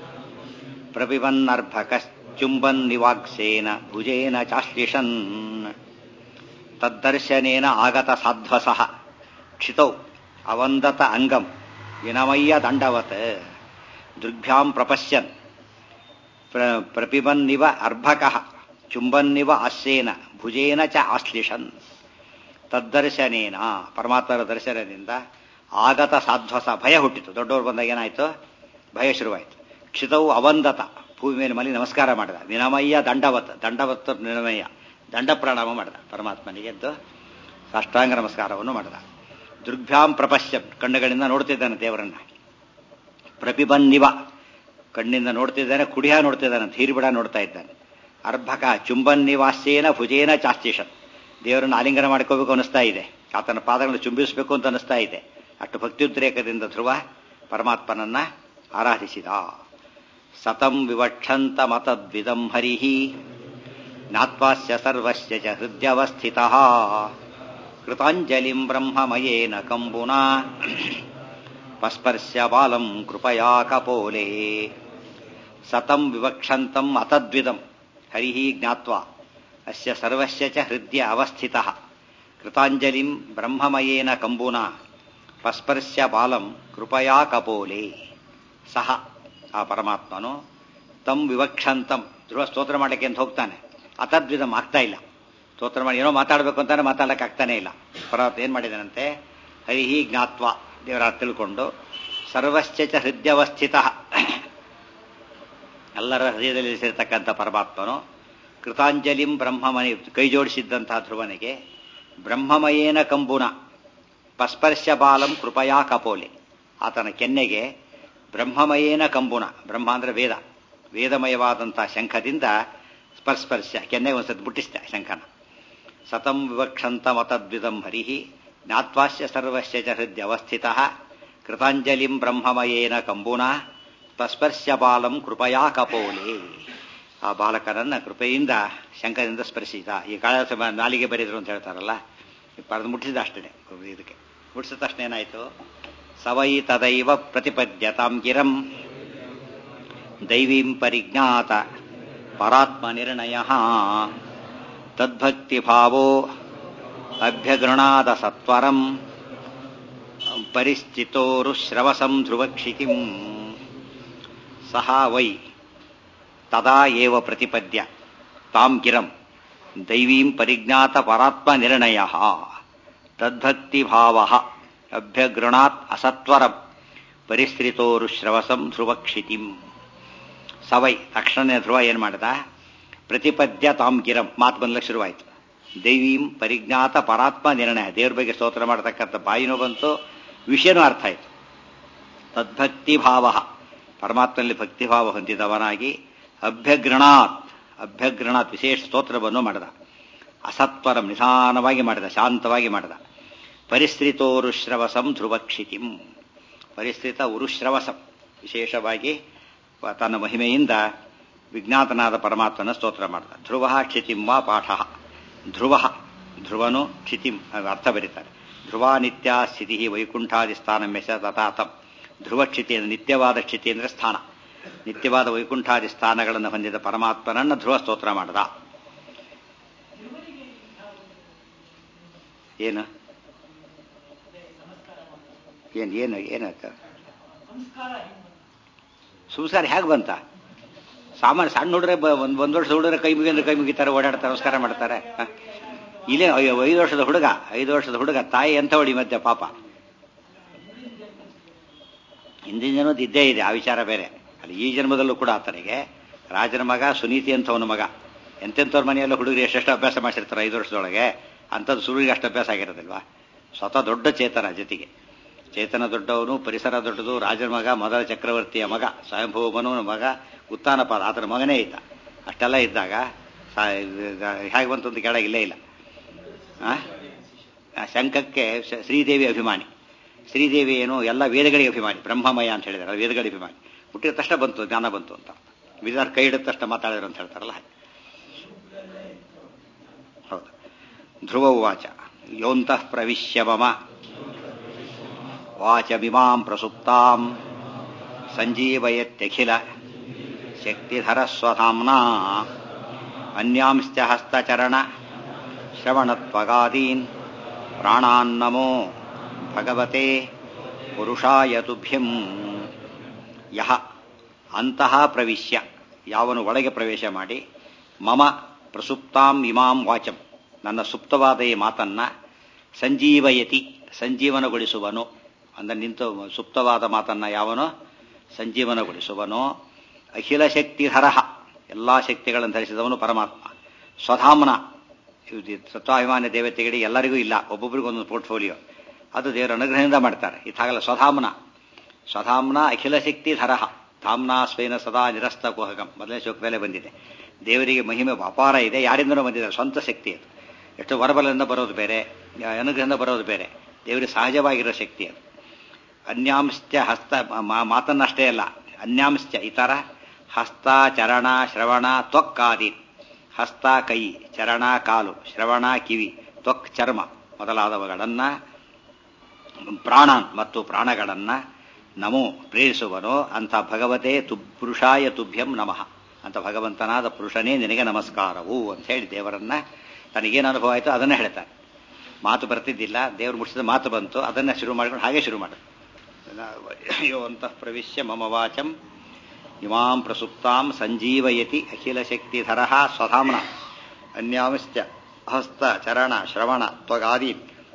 ಪ್ರಪಿಬನ್ನರ್ಭಕಶ್ಚುಂಬನ್ ನಿವಾಕ್ಸೇನ ಭುಜೇನ ಚಾಶ್ಲಿಷನ್ ತದ್ದರ್ಶನೇನ ಆಗತ ಸಾಧ್ವಸಃ ಕ್ಷಿತೌ ಅವಂದತ ಅಂಗಂ ವಿನಮಯ್ಯ ದಂಡವತ್ ದೃಗ್ಭ್ಯಾಂ ಪ್ರಪಶ್ಯನ್ ಪ್ರಪಿಬನ್ನಿವ ಅರ್ಭಕಃ ಚುಂಬನ್ನಿವ ಆಸ್ಯೇನ ಭುಜೇನ ಚ ಆಶ್ಲಿಷನ್ ತದ್ದರ್ಶನೇನ ಪರಮಾತ್ಮರ ದರ್ಶನದಿಂದ ಆಗತ ಸಾಧ್ವಸ ಭಯ ಹುಟ್ಟಿತು ದೊಡ್ಡವರು ಬಂದಾಗ ಏನಾಯ್ತು ಭಯ ಶುರುವಾಯಿತು ಕ್ಷಿತವು ಅವಂದತ ಭೂಮಿ ಮೇಲೆ ಮಲಿ ನಮಸ್ಕಾರ ಮಾಡಿದ ವಿನಮಯ್ಯ ದಂಡವತ್ ದಂಡವತ್ ನಿನಮಯ್ಯ ದಂಡ ಪ್ರಣಾಮ ಮಾಡಿದ ಪರಮಾತ್ಮನಿಗೆ ಎದ್ದು ಸಾಷ್ಟಾಂಗ ನಮಸ್ಕಾರವನ್ನು ಮಾಡಿದ ದುರ್ಭ್ಯಾಂ ಪ್ರಪಶ್ಯ ಕಣ್ಣುಗಳಿಂದ ನೋಡ್ತಿದ್ದಾನೆ ದೇವರನ್ನ ಪ್ರಪಿಬನ್ನಿವ ಕಣ್ಣಿಂದ ನೋಡ್ತಿದ್ದಾನೆ ಕುಡಿಯ ನೋಡ್ತಿದ್ದಾನೆ ಧೀರ್ಬಿಡ ನೋಡ್ತಾ ಇದ್ದಾನೆ ಅರ್ಭಕ ಚುಂಬನ್ ನಿವಾಸ್ಯೇನ ಭುಜೇನ ಚಾಸ್ತಿಷನ್ ದೇವರನ್ನು ಆಲಿಂಗನ ಮಾಡ್ಕೋಬೇಕು ಅನಿಸ್ತಾ ಇದೆ ಆತನ ಪಾದಗಳನ್ನು ಚುಂಬಿಸಬೇಕು ಅಂತ ಅನಿಸ್ತಾ ಇದೆ ಅಷ್ಟು ಭಕ್ತಿಯುದ್ರೇಕದಿಂದ ಧ್ರುವ ಪರಮಾತ್ಮನನ್ನ ಆರಾಧಿಸಿದ ಸತಂ ವಿವಕ್ಷಂತ ಮತದ್ವಿದಂ ಹರಿಹಿ ಜ್ಞಾತ್ವಾಸ್ಯ ಸರ್ವಸ್ಯ ಚ ಹೃದಯವಸ್ಥಿತ ಕೃತಾಂಜಲಿಂ ಬ್ರಹ್ಮಮಯೇನ ಕಂಬುನಾ ಪಸ್ಪರ್ಶ್ಯ ಬಾಲಂ ಕೃಪಯಾ ಕಪೋಲೆ ಸತಂ ವಿವಕ್ಷಂತಂ ಅತದ್ವಿದಂ ಹರಿಹಿ ಜ್ಞಾತ್ವಾ ಅಸ್ಯ ಸರ್ವಸ್ಯ ಚ ಹೃದಯ ಅವಸ್ಥಿತ ಕೃತಾಂಜಲಿಂ ಬ್ರಹ್ಮಮಯೇನ ಕಂಬುನಾ ಪಸ್ಪರ್ಶ್ಯ ಬಾಲಂ ಕೃಪಯಾ ಕಪೋಲೆ ಸಹ ಆ ಪರಮಾತ್ಮನು ತಂ ವಿವಕ್ಷಂತಂ ಧ್ರುವ ಸ್ತೋತ್ರ ಮಾಡಕ್ಕೆ ಅಂತ ಹೋಗ್ತಾನೆ ಅತದ್ವಿಧಂ ಆಗ್ತಾ ಇಲ್ಲ ಸ್ತೋತ್ರ ಮಾಡಿ ಏನೋ ಮಾತಾಡಬೇಕು ಅಂತಾನೆ ಮಾತಾಡಕ್ಕೆ ಆಗ್ತಾನೆ ಇಲ್ಲ ಪರಮಾತ್ಮ ಏನ್ ಮಾಡಿದಾನಂತೆ ಹರಿಹಿ ಜ್ಞಾತ್ವ ದೇವರ ತಿಳ್ಕೊಂಡು ಸರ್ವಶ್ಚ ಚ ಹೃದಯವಸ್ಥಿತ ಎಲ್ಲರ ಹೃದಯದಲ್ಲಿ ಸೇರ್ತಕ್ಕಂಥ ಪರಮಾತ್ಮನು ಕೃತಾಂಜಲಿಂ ಬ್ರಹ್ಮಮಯ ಕೈ ಜೋಡಿಸಿದ್ದಂತಹ ಧ್ರುವನಿಗೆ ಬ್ರಹ್ಮಮಯೇನ ಕಂಬುನ ಪಸ್ಪರ್ಶ ಬಾಲಂ ಕೃಪಯಾ ಕಪೋಲೆ ಆತನ ಕೆನ್ನೆಗೆ ಬ್ರಹ್ಮಮಯೇನ ಕಂಬುನ ಬ್ರಹ್ಮ ಅಂದ್ರೆ ವೇದ ವೇದಮಯವಾದಂತಹ ಶಂಖದಿಂದ ಸ್ಪರ್ಸ್ಪರ್ಶ ಕೆನ್ನೆಗೆ ಒಂದ್ಸತಿ ಮುಟ್ಟಿಸ್ತ ಶಂಖನ ಸತಂ ವಿವಕ್ಷಂತ ಮತದ್ವಿದಂ ಹರಿಹಿ ಜ್ಞಾತ್ವಾಸ್ಯ ಸರ್ವಸ್ಯ ಚ ಹೃದಯವಸ್ಥಿತ ಕೃತಾಂಜಲಿಂ ಬ್ರಹ್ಮಮಯೇನ ಕಂಬುನ ಸ್ಪರ್ಶ ಬಾಲಂ ಕೃಪಯಾ ಕಪೋಲೆ ಆ ಬಾಲಕನನ್ನ ಕೃಪೆಯಿಂದ ಶಂಕರದಿಂದ ಸ್ಪರ್ಶಿಸಿದ ಈ ಕಾಳ ನಾಲಿಗೆ ಬರೆದ್ರು ಅಂತ ಹೇಳ್ತಾರಲ್ಲ ಪಡೆದು ಮುಟ್ಟಿಸಿದ ಅಷ್ಟೇ ಇದಕ್ಕೆ ಮುಟ್ಟಿಸಿದ ತಕ್ಷಣ ಏನಾಯ್ತು ಸವೈ ತದೈವ ಪ್ರತಿಪದ್ಯತಾಂ ಗಿರಂ ದೈವೀಂ ಪರಿಜ್ಞಾತ ಪರಾತ್ಮ ನಿರ್ಣಯ ತದ್ಭಕ್ತಿಭಾವೋ ಅಭ್ಯಗೃಣಾದ ಸತ್ವರಂ ಪರಿಸ್ಥಿತೋರುಶ್ರವಸಂ ಧ್ರುವಕ್ಷಿತಿಂ ಸಹ ವೈ ತದಾ ಏವ ಪ್ರತಿಪದ್ಯ ತಾಂ ಗಿರಂ ದೈವೀಂ ಪರಿಜ್ಞಾತ ಪರಾತ್ಮ ನಿರ್ಣಯ ತದ್ಭಕ್ತಿಭಾವ ಅಭ್ಯಗೃಣಾತ್ ಅಸತ್ವರಂ ಪರಿಸ್ಥಿತೋರುಶ್ರವಸಂ ಧ್ರುವಕ್ಷಿತಿಂ ಸವೈ ತಕ್ಷಣ ಧ್ರುವ ಏನ್ ಮಾಡಿದ ಪ್ರತಿಪದ್ಯ ತಾಂ ಗಿರಂ ಮಾತು ಬಂದ್ಲಕ್ಕೆ ಶುರುವಾಯಿತು ದೈವೀಂ ಪರಿಜ್ಞಾತ ಪರಾತ್ಮ ನಿರ್ಣಯ ದೇವ್ರ ಬಗ್ಗೆ ಸ್ತೋತ್ರ ಮಾಡತಕ್ಕಂಥ ಬಾಯಿನೂ ಬಂತು ವಿಷಯನೂ ಅರ್ಥ ಆಯಿತು ತದ್ಭಕ್ತಿ ಭಾವ ಪರಮಾತ್ಮನಲ್ಲಿ ಭಕ್ತಿಭಾವ ಹೊಂದಿದವನಾಗಿ ಅಭ್ಯಗ್ರಣಾತ್ ಅಭ್ಯಗ್ರಣಾತ್ ವಿಶೇಷ ಸ್ತೋತ್ರವನ್ನು ಮಾಡಿದ ಅಸತ್ವರಂ ನಿಧಾನವಾಗಿ ಮಾಡಿದ ಶಾಂತವಾಗಿ ಮಾಡಿದ ಪರಿಸ್ಥಿತೋರುಶ್ರವಸಂ ಧ್ರುವಕ್ಷಿತಿಂ ಪರಿಸ್ಥಿತ ಉರುಶ್ರವಸಂ ವಿಶೇಷವಾಗಿ ತನ್ನ ಮಹಿಮೆಯಿಂದ ವಿಜ್ಞಾತನಾದ ಪರಮಾತ್ಮನ ಸ್ತೋತ್ರ ಮಾಡಿದ ಧ್ರುವ ಕ್ಷಿತಿಂ ವಾ ಪಾಠ ಧ್ರುವ ಧ್ರುವನು ಕ್ಷಿತಿಂ ಅರ್ಥ ಬರೀತಾರೆ ಧ್ರುವ ನಿತ್ಯ ಸ್ಥಿತಿ ವೈಕುಂಠಾದಿ ಸ್ಥಾನ ಮೆಸ ತಥಾತಂ ಧ್ರುವ ಕ್ಷಿತಿ ಅಂದರೆ ನಿತ್ಯವಾದ ಕ್ಷಿತಿ ಅಂದರೆ ಸ್ಥಾನ ನಿತ್ಯವಾದ ವೈಕುಂಠಾದಿ ಸ್ಥಾನಗಳನ್ನು ಹೊಂದಿದ ಪರಮಾತ್ಮನನ್ನ ಧ್ರುವ ಸ್ತೋತ್ರ ಮಾಡದ ಏನು ಏನು ಏನು ಏನಾಯ್ತ ಸಂಸ್ಕಾರ ಹೇಗೆ ಬಂತ ಸಾಮಾನ್ಯ ಸಣ್ಣ ಹುಡುಗರೆ ಒಂದು ಒಂದು ವರ್ಷದ ಹುಡುಗರೆ ಕೈ ಮುಗಿದ್ರೆ ಕೈ ಮುಗಿತಾರೆ ಓಡಾಡ್ತಾರೆ ನಮಸ್ಕಾರ ಮಾಡ್ತಾರೆ ಹ? ಇಲ್ಲೇ ಅಯ್ಯೋ, ಐದು ವರ್ಷದ ಹುಡುಗ ಐದು ವರ್ಷದ ಹುಡುಗ ತಾಯಿ ಎಂತ ಹೊಡಿ ಮಧ್ಯೆ ಪಾಪ ಹಿಂದಿನ ಜನ್ಮದ ಇದ್ದೇ ಇದೆ ಆ ವಿಚಾರ ಬೇರೆ ಅಲ್ಲಿ ಈ ಜನ್ಮದಲ್ಲೂ ಕೂಡ ಆತನಿಗೆ ರಾಜನ ಮಗ ಸುನೀತಿ ಅಂತವನ ಮಗ ಎಂತೆಂಥವ್ರ ಮನೆಯಲ್ಲ ಹುಡುಗರು ಎಷ್ಟೆಷ್ಟು ಅಭ್ಯಾಸ ಮಾಡಿರ್ತಾರೆ ಐದು ವರ್ಷದೊಳಗೆ ಅಂಥದ್ದು ಸುರುವಿಗೆ ಅಷ್ಟು ಅಭ್ಯಾಸ ಆಗಿರೋದಿಲ್ವಾ ಸ್ವತಃ ದೊಡ್ಡ ಚೇತನ ಜೊತೆಗೆ ಚೇತನ ದೊಡ್ಡವನು ಪರಿಸರ ದೊಡ್ಡದು ರಾಜನ ಮಗ ಮೊದಲ ಚಕ್ರವರ್ತಿಯ ಮಗ ಸ್ವಯಂಭೂ ಮನುವನ ಮಗ ಉತ್ತಾನಪಾದ ಆತನ ಮಗನೇ ಇದ್ದ ಅಷ್ಟೆಲ್ಲ ಇದ್ದಾಗ ಸಾ- ಹೇಗೆ ಬಂತು ಅಂತ ಕೆಳಗೆ ಇಲ್ಲೇ ಇಲ್ಲ ಆ? ಆ ಶಂಖಕ್ಕೆ ಶ- ಶ್ರೀದೇವಿ ಅಭಿಮಾನಿ ಶ್ರೀದೇವಿ ಏನು ಎಲ್ಲ ವೇದಗಳಿಗೆ ಅಭಿಮಾನಿ ಬ್ರಹ್ಮಮಯ ಅಂತ ಹೇಳಿದಾರೆ ಅದು ವೇದಗಳಿಗೆ ಅಭಿಮಾನಿ ಹುಟ್ಟಿದ ತಕ್ಷಣ ಬಂತು ಜ್ಞಾನ ಬಂತು ಅಂತ ವಿಧಾನ ಕೈ ಹಿಡಿದ ತಕ್ಷಣ ಮಾತಾಡಿದ್ರು ಅಂತ ಹೇಳ್ತಾರಲ್ಲ ಹಾಗೆ ಹೌದು ಧ್ರುವ ಉವಾಚ ಯೋಂತಃ ಪ್ರವಿಶ್ಯ ಮಮ ವಾಚಮಿಮಾಂ ಪ್ರಸುಪ್ತಾಂ ಸಂಜೀವಯತ್ಯಖಿಲ ಶಕ್ತಿಧರ ಸ್ವಧಾಮ್ನಾ ಅನ್ಯಾಂಶ್ಚ ಹಸ್ತಚರಣ ಶ್ರವಣತ್ವಗಾದೀನ್ ಪ್ರಾಣಾನ್ನಮೋ ಭಗವತೆ ಪುರುಷಾಯ ತುಭ್ಯಂ ಯಹ ಅಂತಹ ಪ್ರವಿಶ್ಯ ಯಾವನು ಒಳಗೆ ಪ್ರವೇಶ ಮಾಡಿ ಮಮ ಪ್ರಸುಪ್ತಾಂ ಇಮಾಂ ವಾಚಂ ನನ್ನ ಸುಪ್ತವಾದ ಈ ಮಾತನ್ನ ಸಂಜೀವಯತಿ ಸಂಜೀವನಗೊಳಿಸುವನು ಅಂದರೆ ನಿಂತು ಸುಪ್ತವಾದ ಮಾತನ್ನ ಯಾವನು ಸಂಜೀವನಗೊಳಿಸುವನು ಅಖಿಲ ಶಕ್ತಿಧರಃ ಎಲ್ಲಾ ಶಕ್ತಿಗಳನ್ನು ಧರಿಸಿದವನು ಪರಮಾತ್ಮ ಸ್ವಧಾಮ್ನ ಇದು ಸತ್ವಾಭಿಮಾನ ದೇವತೆಗಳಿಗೆ ಎಲ್ಲರಿಗೂ ಇಲ್ಲ ಒಬ್ಬೊಬ್ಬರಿಗೂ ಒಂದೊಂದು ಪೋರ್ಟ್ಫೋಲಿಯೋ ಅದು ದೇವರ ಅನುಗ್ರಹದಿಂದ ಮಾಡ್ತಾರೆ ಇದಾಗಲ್ಲ ಸ್ವಧಾಮ್ನ ಸ್ವಧಾಮ್ನ ಅಖಿಲ ಶಕ್ತಿ ಧರಃ ಧಾಮ್ನಾ ಸ್ವೇನ ಸದಾ ನಿರಸ್ತ ಕುಹಕಂ ಮೊದಲನೇ ಶ್ಲೋಕದಲ್ಲೇ ಬಂದಿದೆ ದೇವರಿಗೆ ಮಹಿಮೆ ಅಪಾರ ಇದೆ ಯಾರಿಂದನೂ ಬಂದಿದೆ ಸ್ವಂತ ಶಕ್ತಿ ಅದು ಎಷ್ಟು ವರಬಲದಿಂದ ಬರೋದು ಬೇರೆ ಅನುಗ್ರಹದಿಂದ ಬರೋದು ಬೇರೆ ದೇವರಿಗೆ ಸಹಜವಾಗಿರೋ ಶಕ್ತಿ ಅದು ಅನ್ಯಾಂಶ್ಚ ಹಸ್ತ ಮಾ- ಮಾತನ್ನಷ್ಟೇ ಅಲ್ಲ ಅನ್ಯಾಂಶ್ಚ ಇತರ ಹಸ್ತ ಚರಣ ಶ್ರವಣ ತ್ವಕ್ಕಾದಿ ಹಸ್ತ ಕೈ ಚರಣ ಕಾಲು ಶ್ರವಣ ಕಿವಿ ತ್ವಕ್ ಚರ್ಮ ಮೊದಲಾದವುಗಳನ್ನ ಪ್ರಾಣ ಮತ್ತು ಪ್ರಾಣಗಳನ್ನ ನಮೋ ಪ್ರೇರಿಸುವನೋ ಅಂತ ಭಗವತೆ ತು ಪುರುಷಾಯ ತುಭ್ಯಂ ನಮಃ ಅಂತ ಭಗವಂತನಾದ ಪುರುಷನೇ ನಿನಗೆ ನಮಸ್ಕಾರವು ಅಂತ ಹೇಳಿ ದೇವರನ್ನ ತನಗೇನು ಅನುಭವ ಆಯಿತು ಅದನ್ನೇ ಹೇಳ್ತಾರೆ ಮಾತು ಬರ್ತಿದ್ದಿಲ್ಲ ದೇವರು ಮುಟ್ಟಿಸಿದ ಮಾತು ಬಂತು ಅದನ್ನ ಶುರು ಮಾಡ್ಕೊಂಡು ಹಾಗೆ ಶುರು ಮಾಡು ಅಯ್ಯೋ ಅಂತಃ ಪ್ರವಿಶ್ಯ ಮಮ ವಾಚಂ ಇಮಾಂ ಪ್ರಸುಪ್ತಾಂ ಸಂಜೀವಯತಿ ಅಖಿಲ ಶಕ್ತಿಧರ ಸ್ವಧಾಮ್ನ ಅನ್ಯಾಂಶ್ಚ ಹಸ್ತ ಚರಣ ಶ್ರವಣ ತ್ವಗಾದಿ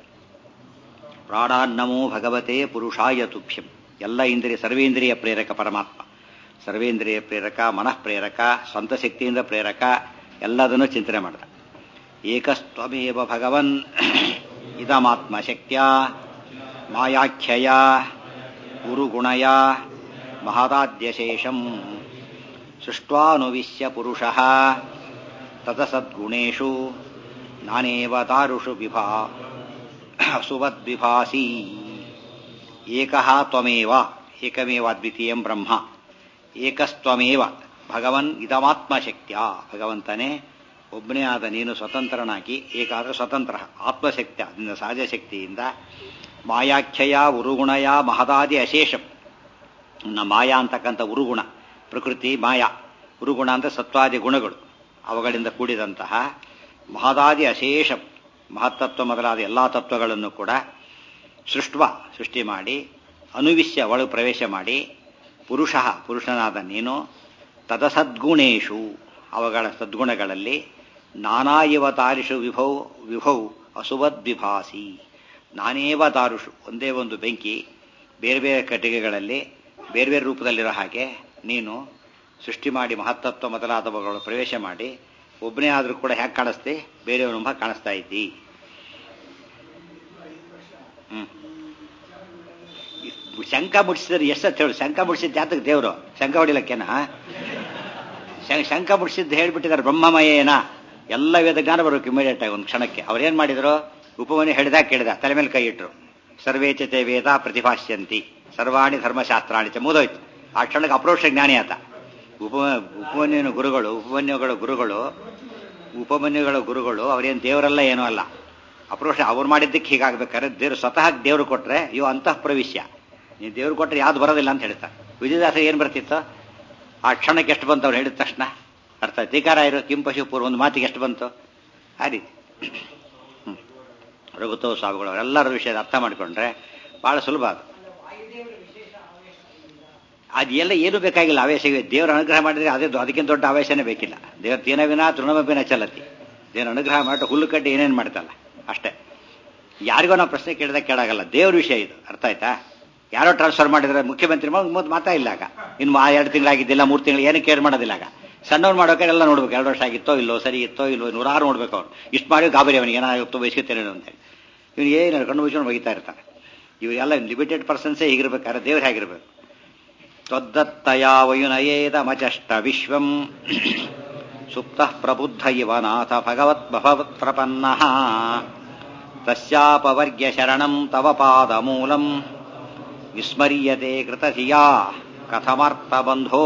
ಪ್ರಾಣಾನ್ನಮೋ ಭಗವತೆ ಪುರುಷಾಯ ತುಭ್ಯಂ ಎಲ್ಲ ಇಂದ್ರಿಯ ಸರ್ವೇಂದ್ರಿಯ ಪ್ರೇರಕ ಪರಮಾತ್ಮ ಸರ್ವೇಂದ್ರಿಯ ಪ್ರೇರಕ ಮನಃ ಪ್ರೇರಕ ಸ್ವಂತ ಶಕ್ತಿಯಿಂದ ಪ್ರೇರಕ ಎಲ್ಲದನ್ನು ಚಿಂತನೆ ಮಾಡಿದ ಏಕಸ್ತ್ವಮೇವ ಭಗವನ್ ಇದಮಾತ್ಮ ಶಕ್ತಿಯ ಮಾಯಾಖ್ಯಯ ಗುರುಗುಣಯ ಮಹದಾದ್ಯಶೇಷಂ ಸೃಷ್ಟ್ವಾನುವಿಶ್ಯ ಪುರುಷಃ ತತಸದ್ಗುಣೇಶು ನಾನೇವ ತಾರುಷು ವಿಭಾ ಸುವದ್ವಿಭಾಸಿ ಏಕಃ ತ್ವಮೇವ ಏಕಮೇವ ದ್ವಿತೀಯಂ ಬ್ರಹ್ಮ ಏಕಸ್ತ್ವಮೇವ ಭಗವನ್ ಇದಮಾತ್ಮ ಶಕ್ತಿಯ ಭಗವಂತನೇ ಒಬ್ಬನೇ ಆದ ನೀನು ಸ್ವತಂತ್ರನಾಗಿ ಏಕಾದ್ರೆ ಸ್ವತಂತ್ರ ಆತ್ಮಶಕ್ತಿಯ ನಿನ್ನ ಸಹಜ ಶಕ್ತಿಯಿಂದ ಮಾಯಾಖ್ಯಯ ಉರುಗುಣಯ ಮಹದಾದಿ ಅಶೇಷಂ ನ ಮಾಯಾ ಅಂತಕ್ಕಂಥ ಉರುಗುಣ ಪ್ರಕೃತಿ ಮಾಯಾ ಉರುಗುಣ ಅಂದರೆ ಸತ್ವಾದಿ ಗುಣಗಳು ಅವುಗಳಿಂದ ಕೂಡಿದಂತಹ ಮಹದಾದಿ ಅಶೇಷಂ ಮಹತ್ತತ್ವ ಮೊದಲಾದ ಎಲ್ಲಾ ತತ್ವಗಳನ್ನು ಕೂಡ ಸೃಷ್ಟ್ವ ಸೃಷ್ಟಿ ಮಾಡಿ ಅನುವಿಶ್ಯ ಒಳಗೆ ಪ್ರವೇಶ ಮಾಡಿ ಪುರುಷ ಪುರುಷನಾದ ನೀನು ತದಸದ್ಗುಣೇಶು ಅವುಗಳ ಸದ್ಗುಣಗಳಲ್ಲಿ ನಾನಾ ಇವ ತಾರಿಷು ವಿಭೌ ವಿಭೌ ಅಸುವದ್ವಿಭಾಸಿ ನಾನೇವ ತಾರುಷು ಒಂದೇ ಒಂದು ಬೆಂಕಿ ಬೇರೆ ಬೇರೆ ಕಟ್ಟಿಗೆಗಳಲ್ಲಿ ಬೇರೆ ಬೇರೆ ರೂಪದಲ್ಲಿರೋ ಹಾಗೆ ನೀನು ಸೃಷ್ಟಿ ಮಾಡಿ ಮಹತ್ತತ್ವ ಮೊದಲಾದವುಗಳು ಪ್ರವೇಶ ಮಾಡಿ ಒಬ್ಬನೇ ಆದರೂ ಕೂಡ ಹ್ಯಾಕೆ ಕಾಣಿಸ್ತಿ ಬೇರೆಯವನು ಕಾಣಿಸ್ತಾ ಇದ್ದಿ ಹ್ಮ್ ಶಂಕ ಮುಡಿಸಿದ್ರೆ ಎಷ್ಟು ಹೇಳು ಶಂಕ ಮುಡಿಸಿದ ಜಾತಕ ದೇವರು ಶಂಕ ಹೊಡಿಲಕ್ಕೇನ ಶಂಕ ಮುಡಿಸಿದ್ದು ಹೇಳ್ಬಿಟ್ಟಿದ್ದಾರೆ ಬ್ರಹ್ಮಮಯೇನ ಎಲ್ಲ ವೇದ ಜ್ಞಾನ ಬರಬೇಕು ಇಮಿಡಿಯೇಟ್ ಆಗಿ ಒಂದು ಕ್ಷಣಕ್ಕೆ ಅವ್ರೇನ್ ಮಾಡಿದ್ರು ಉಪಮನೆ ಹೇಳಿದಾಗ ಕೇಳಿದ ತಲೆ ಮೇಲೆ ಕೈ ಇಟ್ರು ಸರ್ವೇಚತೆ ವೇದ ಪ್ರತಿಭಾಷ್ಯಂತಿ ಸರ್ವಾಣಿ ಧರ್ಮಶಾಸ್ತ್ರಾಣಿ ಚ ಮುದೋಯ್ತು ಆ ಕ್ಷಣಕ್ಕೆ ಅಪ್ರೋಕ್ಷ ಜ್ಞಾನಿ ಆತ ಉಪ ಉಪಮನ್ಯುವಿನ ಗುರುಗಳು ಉಪಮನ್ಯುಗಳ ಗುರುಗಳು ಉಪಮನ್ಯುಗಳ ಗುರುಗಳು ಅವರೇನು ದೇವರಲ್ಲ ಏನೂ ಅಲ್ಲ ಅಪ್ರೋಕ್ಷ ಅವ್ರು ಮಾಡಿದ್ದಕ್ಕೆ ಹೀಗಾಗ್ಬೇಕಾದ್ರೆ ದೇವ್ರು ಸ್ವತಃ ದೇವ್ರು ಕೊಟ್ರೆ ಇವು ಅಂತಃ ಪ್ರವಿಶ್ಯ ನೀವು ದೇವ್ರು ಕೊಟ್ರೆ ಯಾವ್ದು ಬರೋದಿಲ್ಲ ಅಂತ ಹೇಳ್ತಾರೆ ವಿಜಯದಾಸ ಏನ್ ಬರ್ತಿತ್ತು ಆ ಕ್ಷಣಕ್ಕೆ ಎಷ್ಟು ಬಂತು ಅವ್ರು ಹೇಳಿದ ತಕ್ಷಣ ಅರ್ಥ ಧಿಕಾರ ಇರೋ ಕಿಂಪಶಿಪುರ ಒಂದು ಮಾತಿಗೆ ಎಷ್ಟು ಬಂತು ಆ ರೀತಿ ಹ್ಮ್ ರಘುತೋ ಸ್ವಾಮಿಗಳು ಅವರೆಲ್ಲರ ವಿಷಯದ ಅರ್ಥ ಮಾಡಿಕೊಂಡ್ರೆ ಬಹಳ ಸುಲಭ ಅದು ಅದು ಎಲ್ಲ ಏನು ಬೇಕಾಗಿಲ್ಲ ಆವೇಶ ದೇವರ ಅನುಗ್ರಹ ಮಾಡಿದ್ರೆ ಅದೇ ಅದಕ್ಕಿಂತ ದೊಡ್ಡ ಆವೇಶನೇ ಬೇಕಿಲ್ಲ ದೇವ್ರ ತೇನವಿನ ತೃಣಮಭಿನ ಚಲತಿ ದೇವರ ಅನುಗ್ರಹ ಮಾಡಿ ಹುಲ್ಲು ಕಡ್ಡಿ ಏನೇನು ಮಾಡ್ತಲ್ಲ ಅಷ್ಟೇ ಯಾರಿಗೋ ನಾವು ಪ್ರಶ್ನೆ ಕೇಳಿದಾಗ ಕೇಳಾಗಲ್ಲ ದೇವ್ರ ವಿಷಯ ಇದು ಅರ್ಥ ಆಯ್ತಾ ಯಾರೋ ಟ್ರಾನ್ಸ್ಫರ್ ಮಾಡಿದ್ರೆ ಮುಖ್ಯಮಂತ್ರಿ ಮತ್ತೆ ಮಾತಾ ಇಲ್ಲ ಆಗ ಇನ್ನು ಆ ಎರಡು ತಿಂಗಳಾಗಿದ್ದಿಲ್ಲ ಮೂರು ತಿಂಗಳು ಏನು ಕೇರ್ ಮಾಡೋದಿಲ್ಲ ಆಗ ಸಣ್ಣವ್ರು ಮಾಡೋಕೆ ಎಲ್ಲ ನೋಡ್ಬೇಕು ಎರಡು ವರ್ಷ ಆಗಿತ್ತೋ ಇಲ್ಲೋ ಸರಿ ಇತ್ತೋ ಇಲ್ಲೋ ನೂರಾರು ನೋಡ್ಬೇಕು ಅವ್ರು ಇಷ್ಟು ಮಾಡಿ ಗಾಬರಿ ಅವನಿಗೆ ಏನಾಗುತ್ತೋ ಬಯಸ್ಕೊತೇನೆ ಅಂತೇಳಿ ಇವನು ಏನು ಕಣ್ಣು ಮುಚ್ಕೊಂಡು ಬೈತಾ ಇರ್ತಾನೆ ಇವರೆಲ್ಲ ಲಿಮಿಟೆಡ್ ಪರ್ಸನ್ಸೇ ಹೀಗಿರ್ಬೇಕಾದ್ರೆ ದೇವ್ರು ಹೇಗಿರ್ಬೇಕು ತ್ವದ್ದತ್ತಯಾ ವಯುನಯೇದ ಮಚಷ್ಟ ವಿಶ್ವಂ ಸುಪ್ತ ಪ್ರಬುದ್ಧ ಇವ ನಾಥ ಭಗವತ್ ಭಗವತ್ ಪ್ರಪನ್ನ ತಸ್ಯಾಪವರ್ಗ್ಯ ಶರಣಂ ತವ ಪಾದ ಮೂಲಂ ವಿಸ್ಮರ್ಯತೆ ಕೃತಧಿಯಾ ಕಥಮರ್ಥ ಬಂಧೋ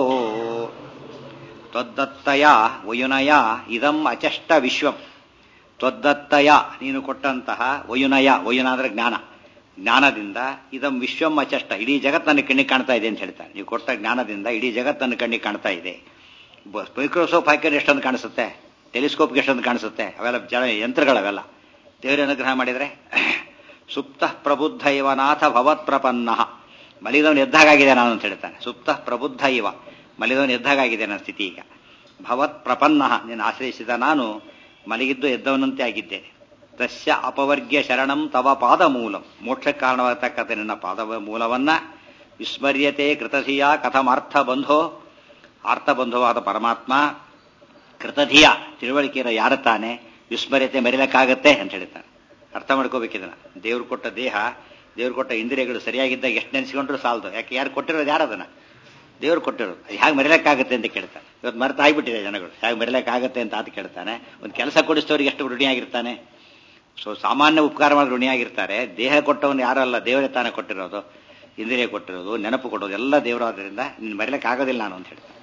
ತ್ವದ್ದತ್ತಯ ವಯುನಯ ಇದಂ ಅಚಷ್ಟ ವಿಶ್ವಂ ತ್ವದ್ದತ್ತಯ ನೀನು ಕೊಟ್ಟಂತಹ ವಯುನಯ ವಯುನ ಅಂದ್ರೆ ಜ್ಞಾನ ಜ್ಞಾನದಿಂದ ಇದಂ ವಿಶ್ವಂ ಅಚಷ್ಟ ಇಡೀ ಜಗತ್ತು ನನ್ನ ಕಣ್ಣಿಗೆ ಕಾಣ್ತಾ ಇದೆ ಅಂತ ಹೇಳ್ತಾರೆ ನೀವು ಕೊಟ್ಟ ಜ್ಞಾನದಿಂದ ಇಡೀ ಜಗತ್ತು ನನ್ನ ಕಣ್ಣಿಗೆ ಕಾಣ್ತಾ ಇದೆ ಮೈಕ್ರೋಸ್ಕೋಪ್ ಹಾಕಿದ್ರೆ ಎಷ್ಟೊಂದು ಕಾಣಿಸುತ್ತೆ ಟೆಲಿಸ್ಕೋಪ್ಗೆ ಎಷ್ಟೊಂದು ಕಾಣಿಸುತ್ತೆ ಅವೆಲ್ಲ ಜನ ಯಂತ್ರಗಳವೆಲ್ಲ ದೇವರ ಅನುಗ್ರಹ ಮಾಡಿದರೆ ಸುಪ್ತ ಪ್ರಬುದ್ಧ ಇವ ನಾಥ ಭವತ್ ಪ್ರಪನ್ನ ಮಲಿದವನು ಎದ್ದಾಗಾಗಿದೆ ನಾನು ಅಂತ ಹೇಳ್ತಾನೆ ಸುಪ್ತ ಪ್ರಬುದ್ಧ ಇವ ಮಲಿದವನು ಎದ್ದಾಗಾಗಿದೆ ನನ್ನ ಸ್ಥಿತಿ ಈಗ ಭವತ್ ಪ್ರಪನ್ನ ನಿನ್ನ ಆಶ್ರಯಿಸಿದ ನಾನು ಮಲಗಿದ್ದು ಎದ್ದವನಂತೆ ಆಗಿದ್ದೇನೆ ತಸ್ಯ ಅಪವರ್ಗ್ಯ ಶರಣಂ ತವ ಪಾದ ಮೂಲಂ ಮೋಕ್ಷಕ್ಕೆ ಕಾರಣವಾಗತಕ್ಕಂಥ ನಿನ್ನ ಪಾದ ಮೂಲವನ್ನ ವಿಸ್ಮರ್ಯತೆ ಕೃತಧಿಯ ಕಥಮಾರ್ಥ ಬಂಧೋ ಆರ್ತಬಂಧುವಾದ ಪರಮಾತ್ಮ ಕೃತಧಿಯ ತಿಳುವಳಿಕೆಯ ಯಾರ ತಾನೆ ವಿಸ್ಮರ್ಯತೆ ಮರಿಲಕ್ಕಾಗತ್ತೆ ಅಂತ ಹೇಳ್ತಾನೆ ಅರ್ಥ ಮಾಡ್ಕೋಬೇಕಿದನ್ನ ದೇವ್ರು ಕೊಟ್ಟ ದೇಹ ದೇವ್ರು ಕೊಟ್ಟ ಇಂದ್ರಿಯಗಳು ಸರಿಯಾಗಿದ್ದಾಗ ಎಷ್ಟು ನೆನೆಸ್ಕೊಂಡ್ರು ಸಾಲದು ಯಾಕೆ ಯಾರು ಕೊಟ್ಟಿರೋದು ಯಾರದನ್ನ ದೇವ್ರು ಕೊಟ್ಟಿರೋದು ಹೇಗೆ ಮರಿಲಕ್ಕಾಗತ್ತೆ ಅಂತ ಕೇಳ್ತಾನೆ ಇವತ್ತು ಮರೆತು ಆಗ್ಬಿಟ್ಟಿದೆ ಜನಗಳು ಹೇಗೆ ಮರಿಲಕ್ಕಾಗತ್ತೆ ಅಂತ ಆತ ಕೇಳ್ತಾನೆ ಒಂದು ಕೆಲಸ ಕೊಡಿಸಿದವ್ರಿಗೆ ಎಷ್ಟು ಋಣಿಯಾಗಿರ್ತಾನೆ ಸೊ ಸಾಮಾನ್ಯ ಉಪಕಾರ ಮಾಡಿ ಋಣಿಯಾಗಿರ್ತಾರೆ ದೇಹ ಕೊಟ್ಟವನು ಯಾರಲ್ಲ ದೇವರೇ ತಾನೇ ಕೊಟ್ಟಿರೋದು ಇಂದ್ರಿಯ ಕೊಟ್ಟಿರೋದು ನೆನಪು ಕೊಡೋದು ಎಲ್ಲ ದೇವರಾದ್ರಿಂದ ನಿನ್ನ ಮರಿಲಕ್ಕಾಗೋದಿಲ್ಲ ನಾನು ಅಂತ ಹೇಳ್ತಾನೆ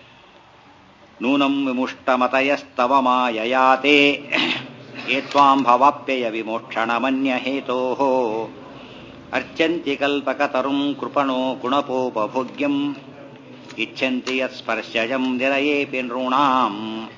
ನೂನಂ ವಿಮುಷ್ಟಮತಯಸ್ತವ ಮಾಯಯಾತೆ ಏತ್ವಾಂ ಭವಾಪ್ಯಯ ವಿಮೋಕ್ಷಣಮನ್ಯ ಹೇತೋ ಅರ್ಚಂತಿ ಕಲ್ಪಕತರುಂ ಕೃಪಣೋ ಗುಣಪೋಪಭೋಗ್ಯಂ ಇಚ್ಛಂತಿ ಯತ್ಸ್ಪರ್ಶಜಂ ನಿರಯೇಪಿ ನೃಣಾಂ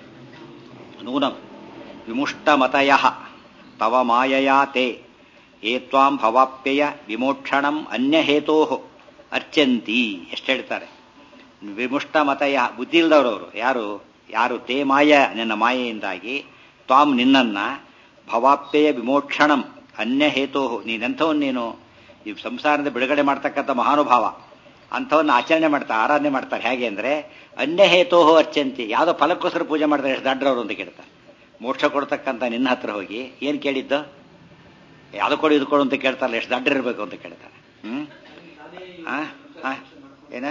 ನೂನಂ ವಿಮುಷ್ಟಮತಯ ತವ ಮಾಯಯಾ ತೇ ಏತ್ವಾಂ ಭವಾಪ್ಯಯ ವಿಮೋಕ್ಷಣಂ ಅನ್ಯಹೇತೋ ಅರ್ಚಂತಿ ಎಷ್ಟು ಹೇಳ್ತಾರೆ ವಿಮುಷ್ಟ ಮತಯ ಬುದ್ಧಿ ಇಲ್ದವರವರು ಯಾರು ಯಾರು ತೇ ಮಾಯ ನಿನ್ನ ಮಾಯೆಯಿಂದಾಗಿ ತ್ವಾಂ ನಿನ್ನನ್ನ ಭವಾಪ್ಯಯ ವಿಮೋಕ್ಷಣಂ ಅನ್ಯ ಹೇತೋ ನೀನೆಂಥವನ್ ನೀನು ಈ ಸಂಸಾರದ ಬಿಡುಗಡೆ ಮಾಡ್ತಕ್ಕಂಥ ಮಹಾನುಭಾವ ಅಂಥವನ್ನ ಆಚರಣೆ ಮಾಡ್ತಾ ಆರಾಧನೆ ಮಾಡ್ತಾರೆ ಹೇಗೆ ಅಂದ್ರೆ ಅನ್ಯ ಹೇತೋ ಅರ್ಚಂತಿ ಯಾವುದೋ ಫಲಕ್ಕೋಸ್ಕರ ಪೂಜೆ ಮಾಡ್ತಾರೆ ಎಷ್ಟು ದಡ್ರವರು ಅಂತ ಕೇಳ್ತಾರೆ ಮೋಕ್ಷ ಕೊಡ್ತಕ್ಕಂಥ ನಿನ್ನ ಹತ್ರ ಹೋಗಿ ಏನು ಕೇಳಿದ್ದು ಯಾವ್ದು ಕೊಡು ಇದು ಕೊಡು ಅಂತ ಕೇಳ್ತಾರಲ್ಲ ಎಷ್ಟು ದಡ್ಡರಿರ್ಬೇಕು ಅಂತ ಕೇಳ್ತಾರೆ ಹ್ಮ್ ಆ ಏನ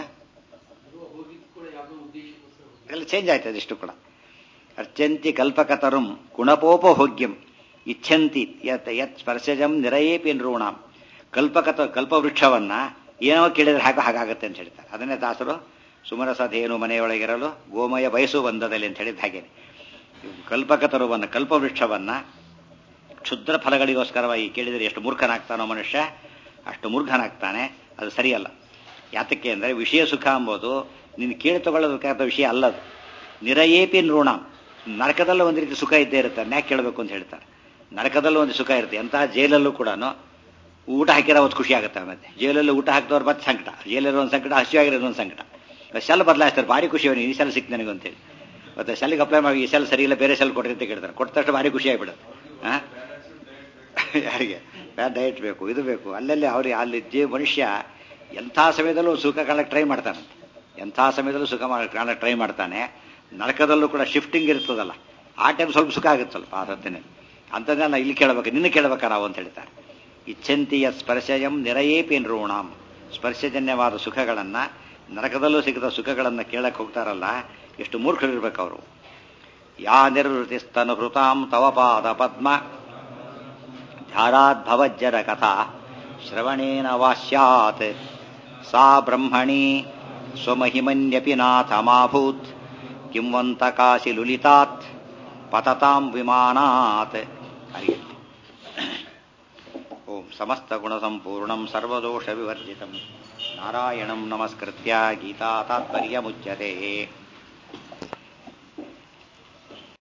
ಎಲ್ಲ ಚೇಂಜ್ ಆಯ್ತು ಅದಿಷ್ಟು ಕೂಡ ಅರ್ಚಂತಿ ಕಲ್ಪಕತರುಂ ಗುಣಪೋಪಭೋಗ್ಯಂ ಇಚ್ಛಂತಿ ಯತ್ ಯತ್ ಸ್ಪರ್ಶಜಂ ನಿರಯೇಪಿ ನೃಣಾಂ ಕಲ್ಪಕತ ಕಲ್ಪವೃಕ್ಷವನ್ನ ಏನೋ ಕೇಳಿದ್ರೆ ಹಾಗೆ ಹಾಗಾಗತ್ತೆ ಅಂತ ಹೇಳ್ತಾರೆ ಅದನ್ನೇ ದಾಸರು ಸುಮರಸಧೇನು ಮನೆಯೊಳಗಿರಲು ಗೋಮಯ ಬಯಸು ಬಂದದಲ್ಲಿ ಅಂತ ಹೇಳಿದ ಹಾಗೇನೆ ಕಲ್ಪಕತರುವನ್ನ ಕಲ್ಪವೃಕ್ಷವನ್ನ ಕ್ಷುದ್ರ ಫಲಗಳಿಗೋಸ್ಕರವಾಗಿ ಕೇಳಿದರೆ ಎಷ್ಟು ಮೂರ್ಖನಾಗ್ತಾನೋ ಮನುಷ್ಯ ಅಷ್ಟು ಮೂರ್ಖನಾಗ್ತಾನೆ ಅದು ಸರಿಯಲ್ಲ ಯಾತಕ್ಕೆ ಅಂದರೆ ವಿಷಯ ಸುಖ ಎಂಬುದು ನೀನು ಕೇಳಿ ತಗೊಳ್ಳೋದಕ್ಕಾದ ವಿಷಯ ಅಲ್ಲದು ನಿರಯೇಪಿ ನೃಣ ನರಕದಲ್ಲೂ ಒಂದು ರೀತಿ ಸುಖ ಇದ್ದೇ ಇರುತ್ತೆ ಯಾಕೆ ಕೇಳಬೇಕು ಅಂತ ಹೇಳ್ತಾರೆ ನರಕದಲ್ಲೂ ಒಂದು ಸುಖ ಇರುತ್ತೆ ಎಂಥ ಜೈಲಲ್ಲೂ ಕೂಡ ಊಟ ಹಾಕಿರೋ ಒಂದು ಖುಷಿ ಆಗುತ್ತೆ ಮತ್ತೆ ಜೈಲಲ್ಲಿ ಊಟ ಹಾಕಿದವ್ರು ಮತ್ತೆ ಸಂಕಟ ಜೈಲಲ್ಲಿ ಒಂದು ಸಂಕಟ ಹಸಿವಾಗಿರೋದು ಒಂದು ಸಂಕಟ ಸೆಲ್ ಬದಲಾಯಿಸ್ತಾರೆ ಭಾರಿ ಖುಷಿ ಅವನಿಗೆ ಈ ಸೆಲ್ ಸಿಕ್ತು ನನಗೆ ಅಂತೇಳಿ ಮತ್ತೆ ಸೆಲ್ಗೆ ಅಪ್ಲೈ ಮಾಡಿ ಈ ಸೆಲ್ ಸರಿ ಇಲ್ಲ ಬೇರೆ ಸೆಲ್ ಕೊಡ್ರಿ ಅಂತ ಕೇಳ್ತಾರೆ ಕೊಟ್ಟ ತಕ್ಷಣ ಭಾರಿ ಖುಷಿ ಆಗಿಬಿಡುತ್ತೆ ಹಾಂ ಯಾರಿಗೆ ಡಯಟ್ ಬೇಕು ಇದು ಬೇಕು ಅಲ್ಲಲ್ಲಿ ಅವ್ರಿಗೆ ಅಲ್ಲಿ ಜೀವ ಮನುಷ್ಯ ಎಂಥ ಸಮಯದಲ್ಲೂ ಸುಖ ಕಾಣಕ್ಕೆ ಟ್ರೈ ಮಾಡ್ತಾನಂತೆ ಎಂಥ ಸಮಯದಲ್ಲೂ ಸುಖ ಕಾಣಕ್ಕೆ ಟ್ರೈ ಮಾಡ್ತಾನೆ ನರಕದಲ್ಲೂ ಕೂಡ ಶಿಫ್ಟಿಂಗ್ ಇರ್ತದಲ್ಲ ಆ ಟೈಮ್ ಸ್ವಲ್ಪ ಸುಖ ಆಗುತ್ತೆ ಸ್ವಲ್ಪ ಆ ಸತ್ತಿನ ಅಂಥದ್ದನ್ನ ಇಲ್ಲಿ ಕೇಳಬೇಕು ನಿನ್ನ ಕೇಳಬೇಕಾ ನಾವು ಅಂತ ಹೇಳ್ತಾರೆ ಇಚ್ಛಂತಿಯ ಸ್ಪರ್ಶಯಂ ನಿರಯೇಪಿ ನೃಣಾಂ ಸ್ಪರ್ಶಜನ್ಯವಾದ ಸುಖಗಳನ್ನು ನರಕದಲ್ಲೂ ಸಿಗದ ಸುಖಗಳನ್ನು ಕೇಳಕ್ಕೆ ಹೋಗ್ತಾರಲ್ಲ ಎಷ್ಟು ಮೂರ್ಖರಿರ್ಬೇಕು ಅವರು ಯಾ ನಿರ್ವೃತಿಸ್ತನು ಹೃತಾಂ ತವ ಪಾದ ಪದ್ಮ ಧ್ಯಾರಾದ್ಭವಜ್ಜರ ಕಥಾ ಶ್ರವಣೇನ ವಾಸ್ಯಾತ್ ಸಾ ಬ್ರಹ್ಮಣಿ ಸ್ವಮಹಿಮನ್ಯಪಿ ನಾಥಮಾಭೂತ್ ಕಿಂವಂತಕಾಸಿ ಲುಲಿತಾತ್ ಪತತಾಂ ವಿಮಾನಾತ್ ಹರಿಯಲಿ ಓಂ ಸಮಸ್ತಗುಣಸಂಪೂರ್ಣಂ ಸರ್ವದೋಷವಿವರ್ಜಿತಂ ನಾರಾಯಣಂ ನಮಸ್ಕೃತ್ಯ ಗೀತಾ ತಾತ್ಪರ್ಯಮುಚ್ಯತೆ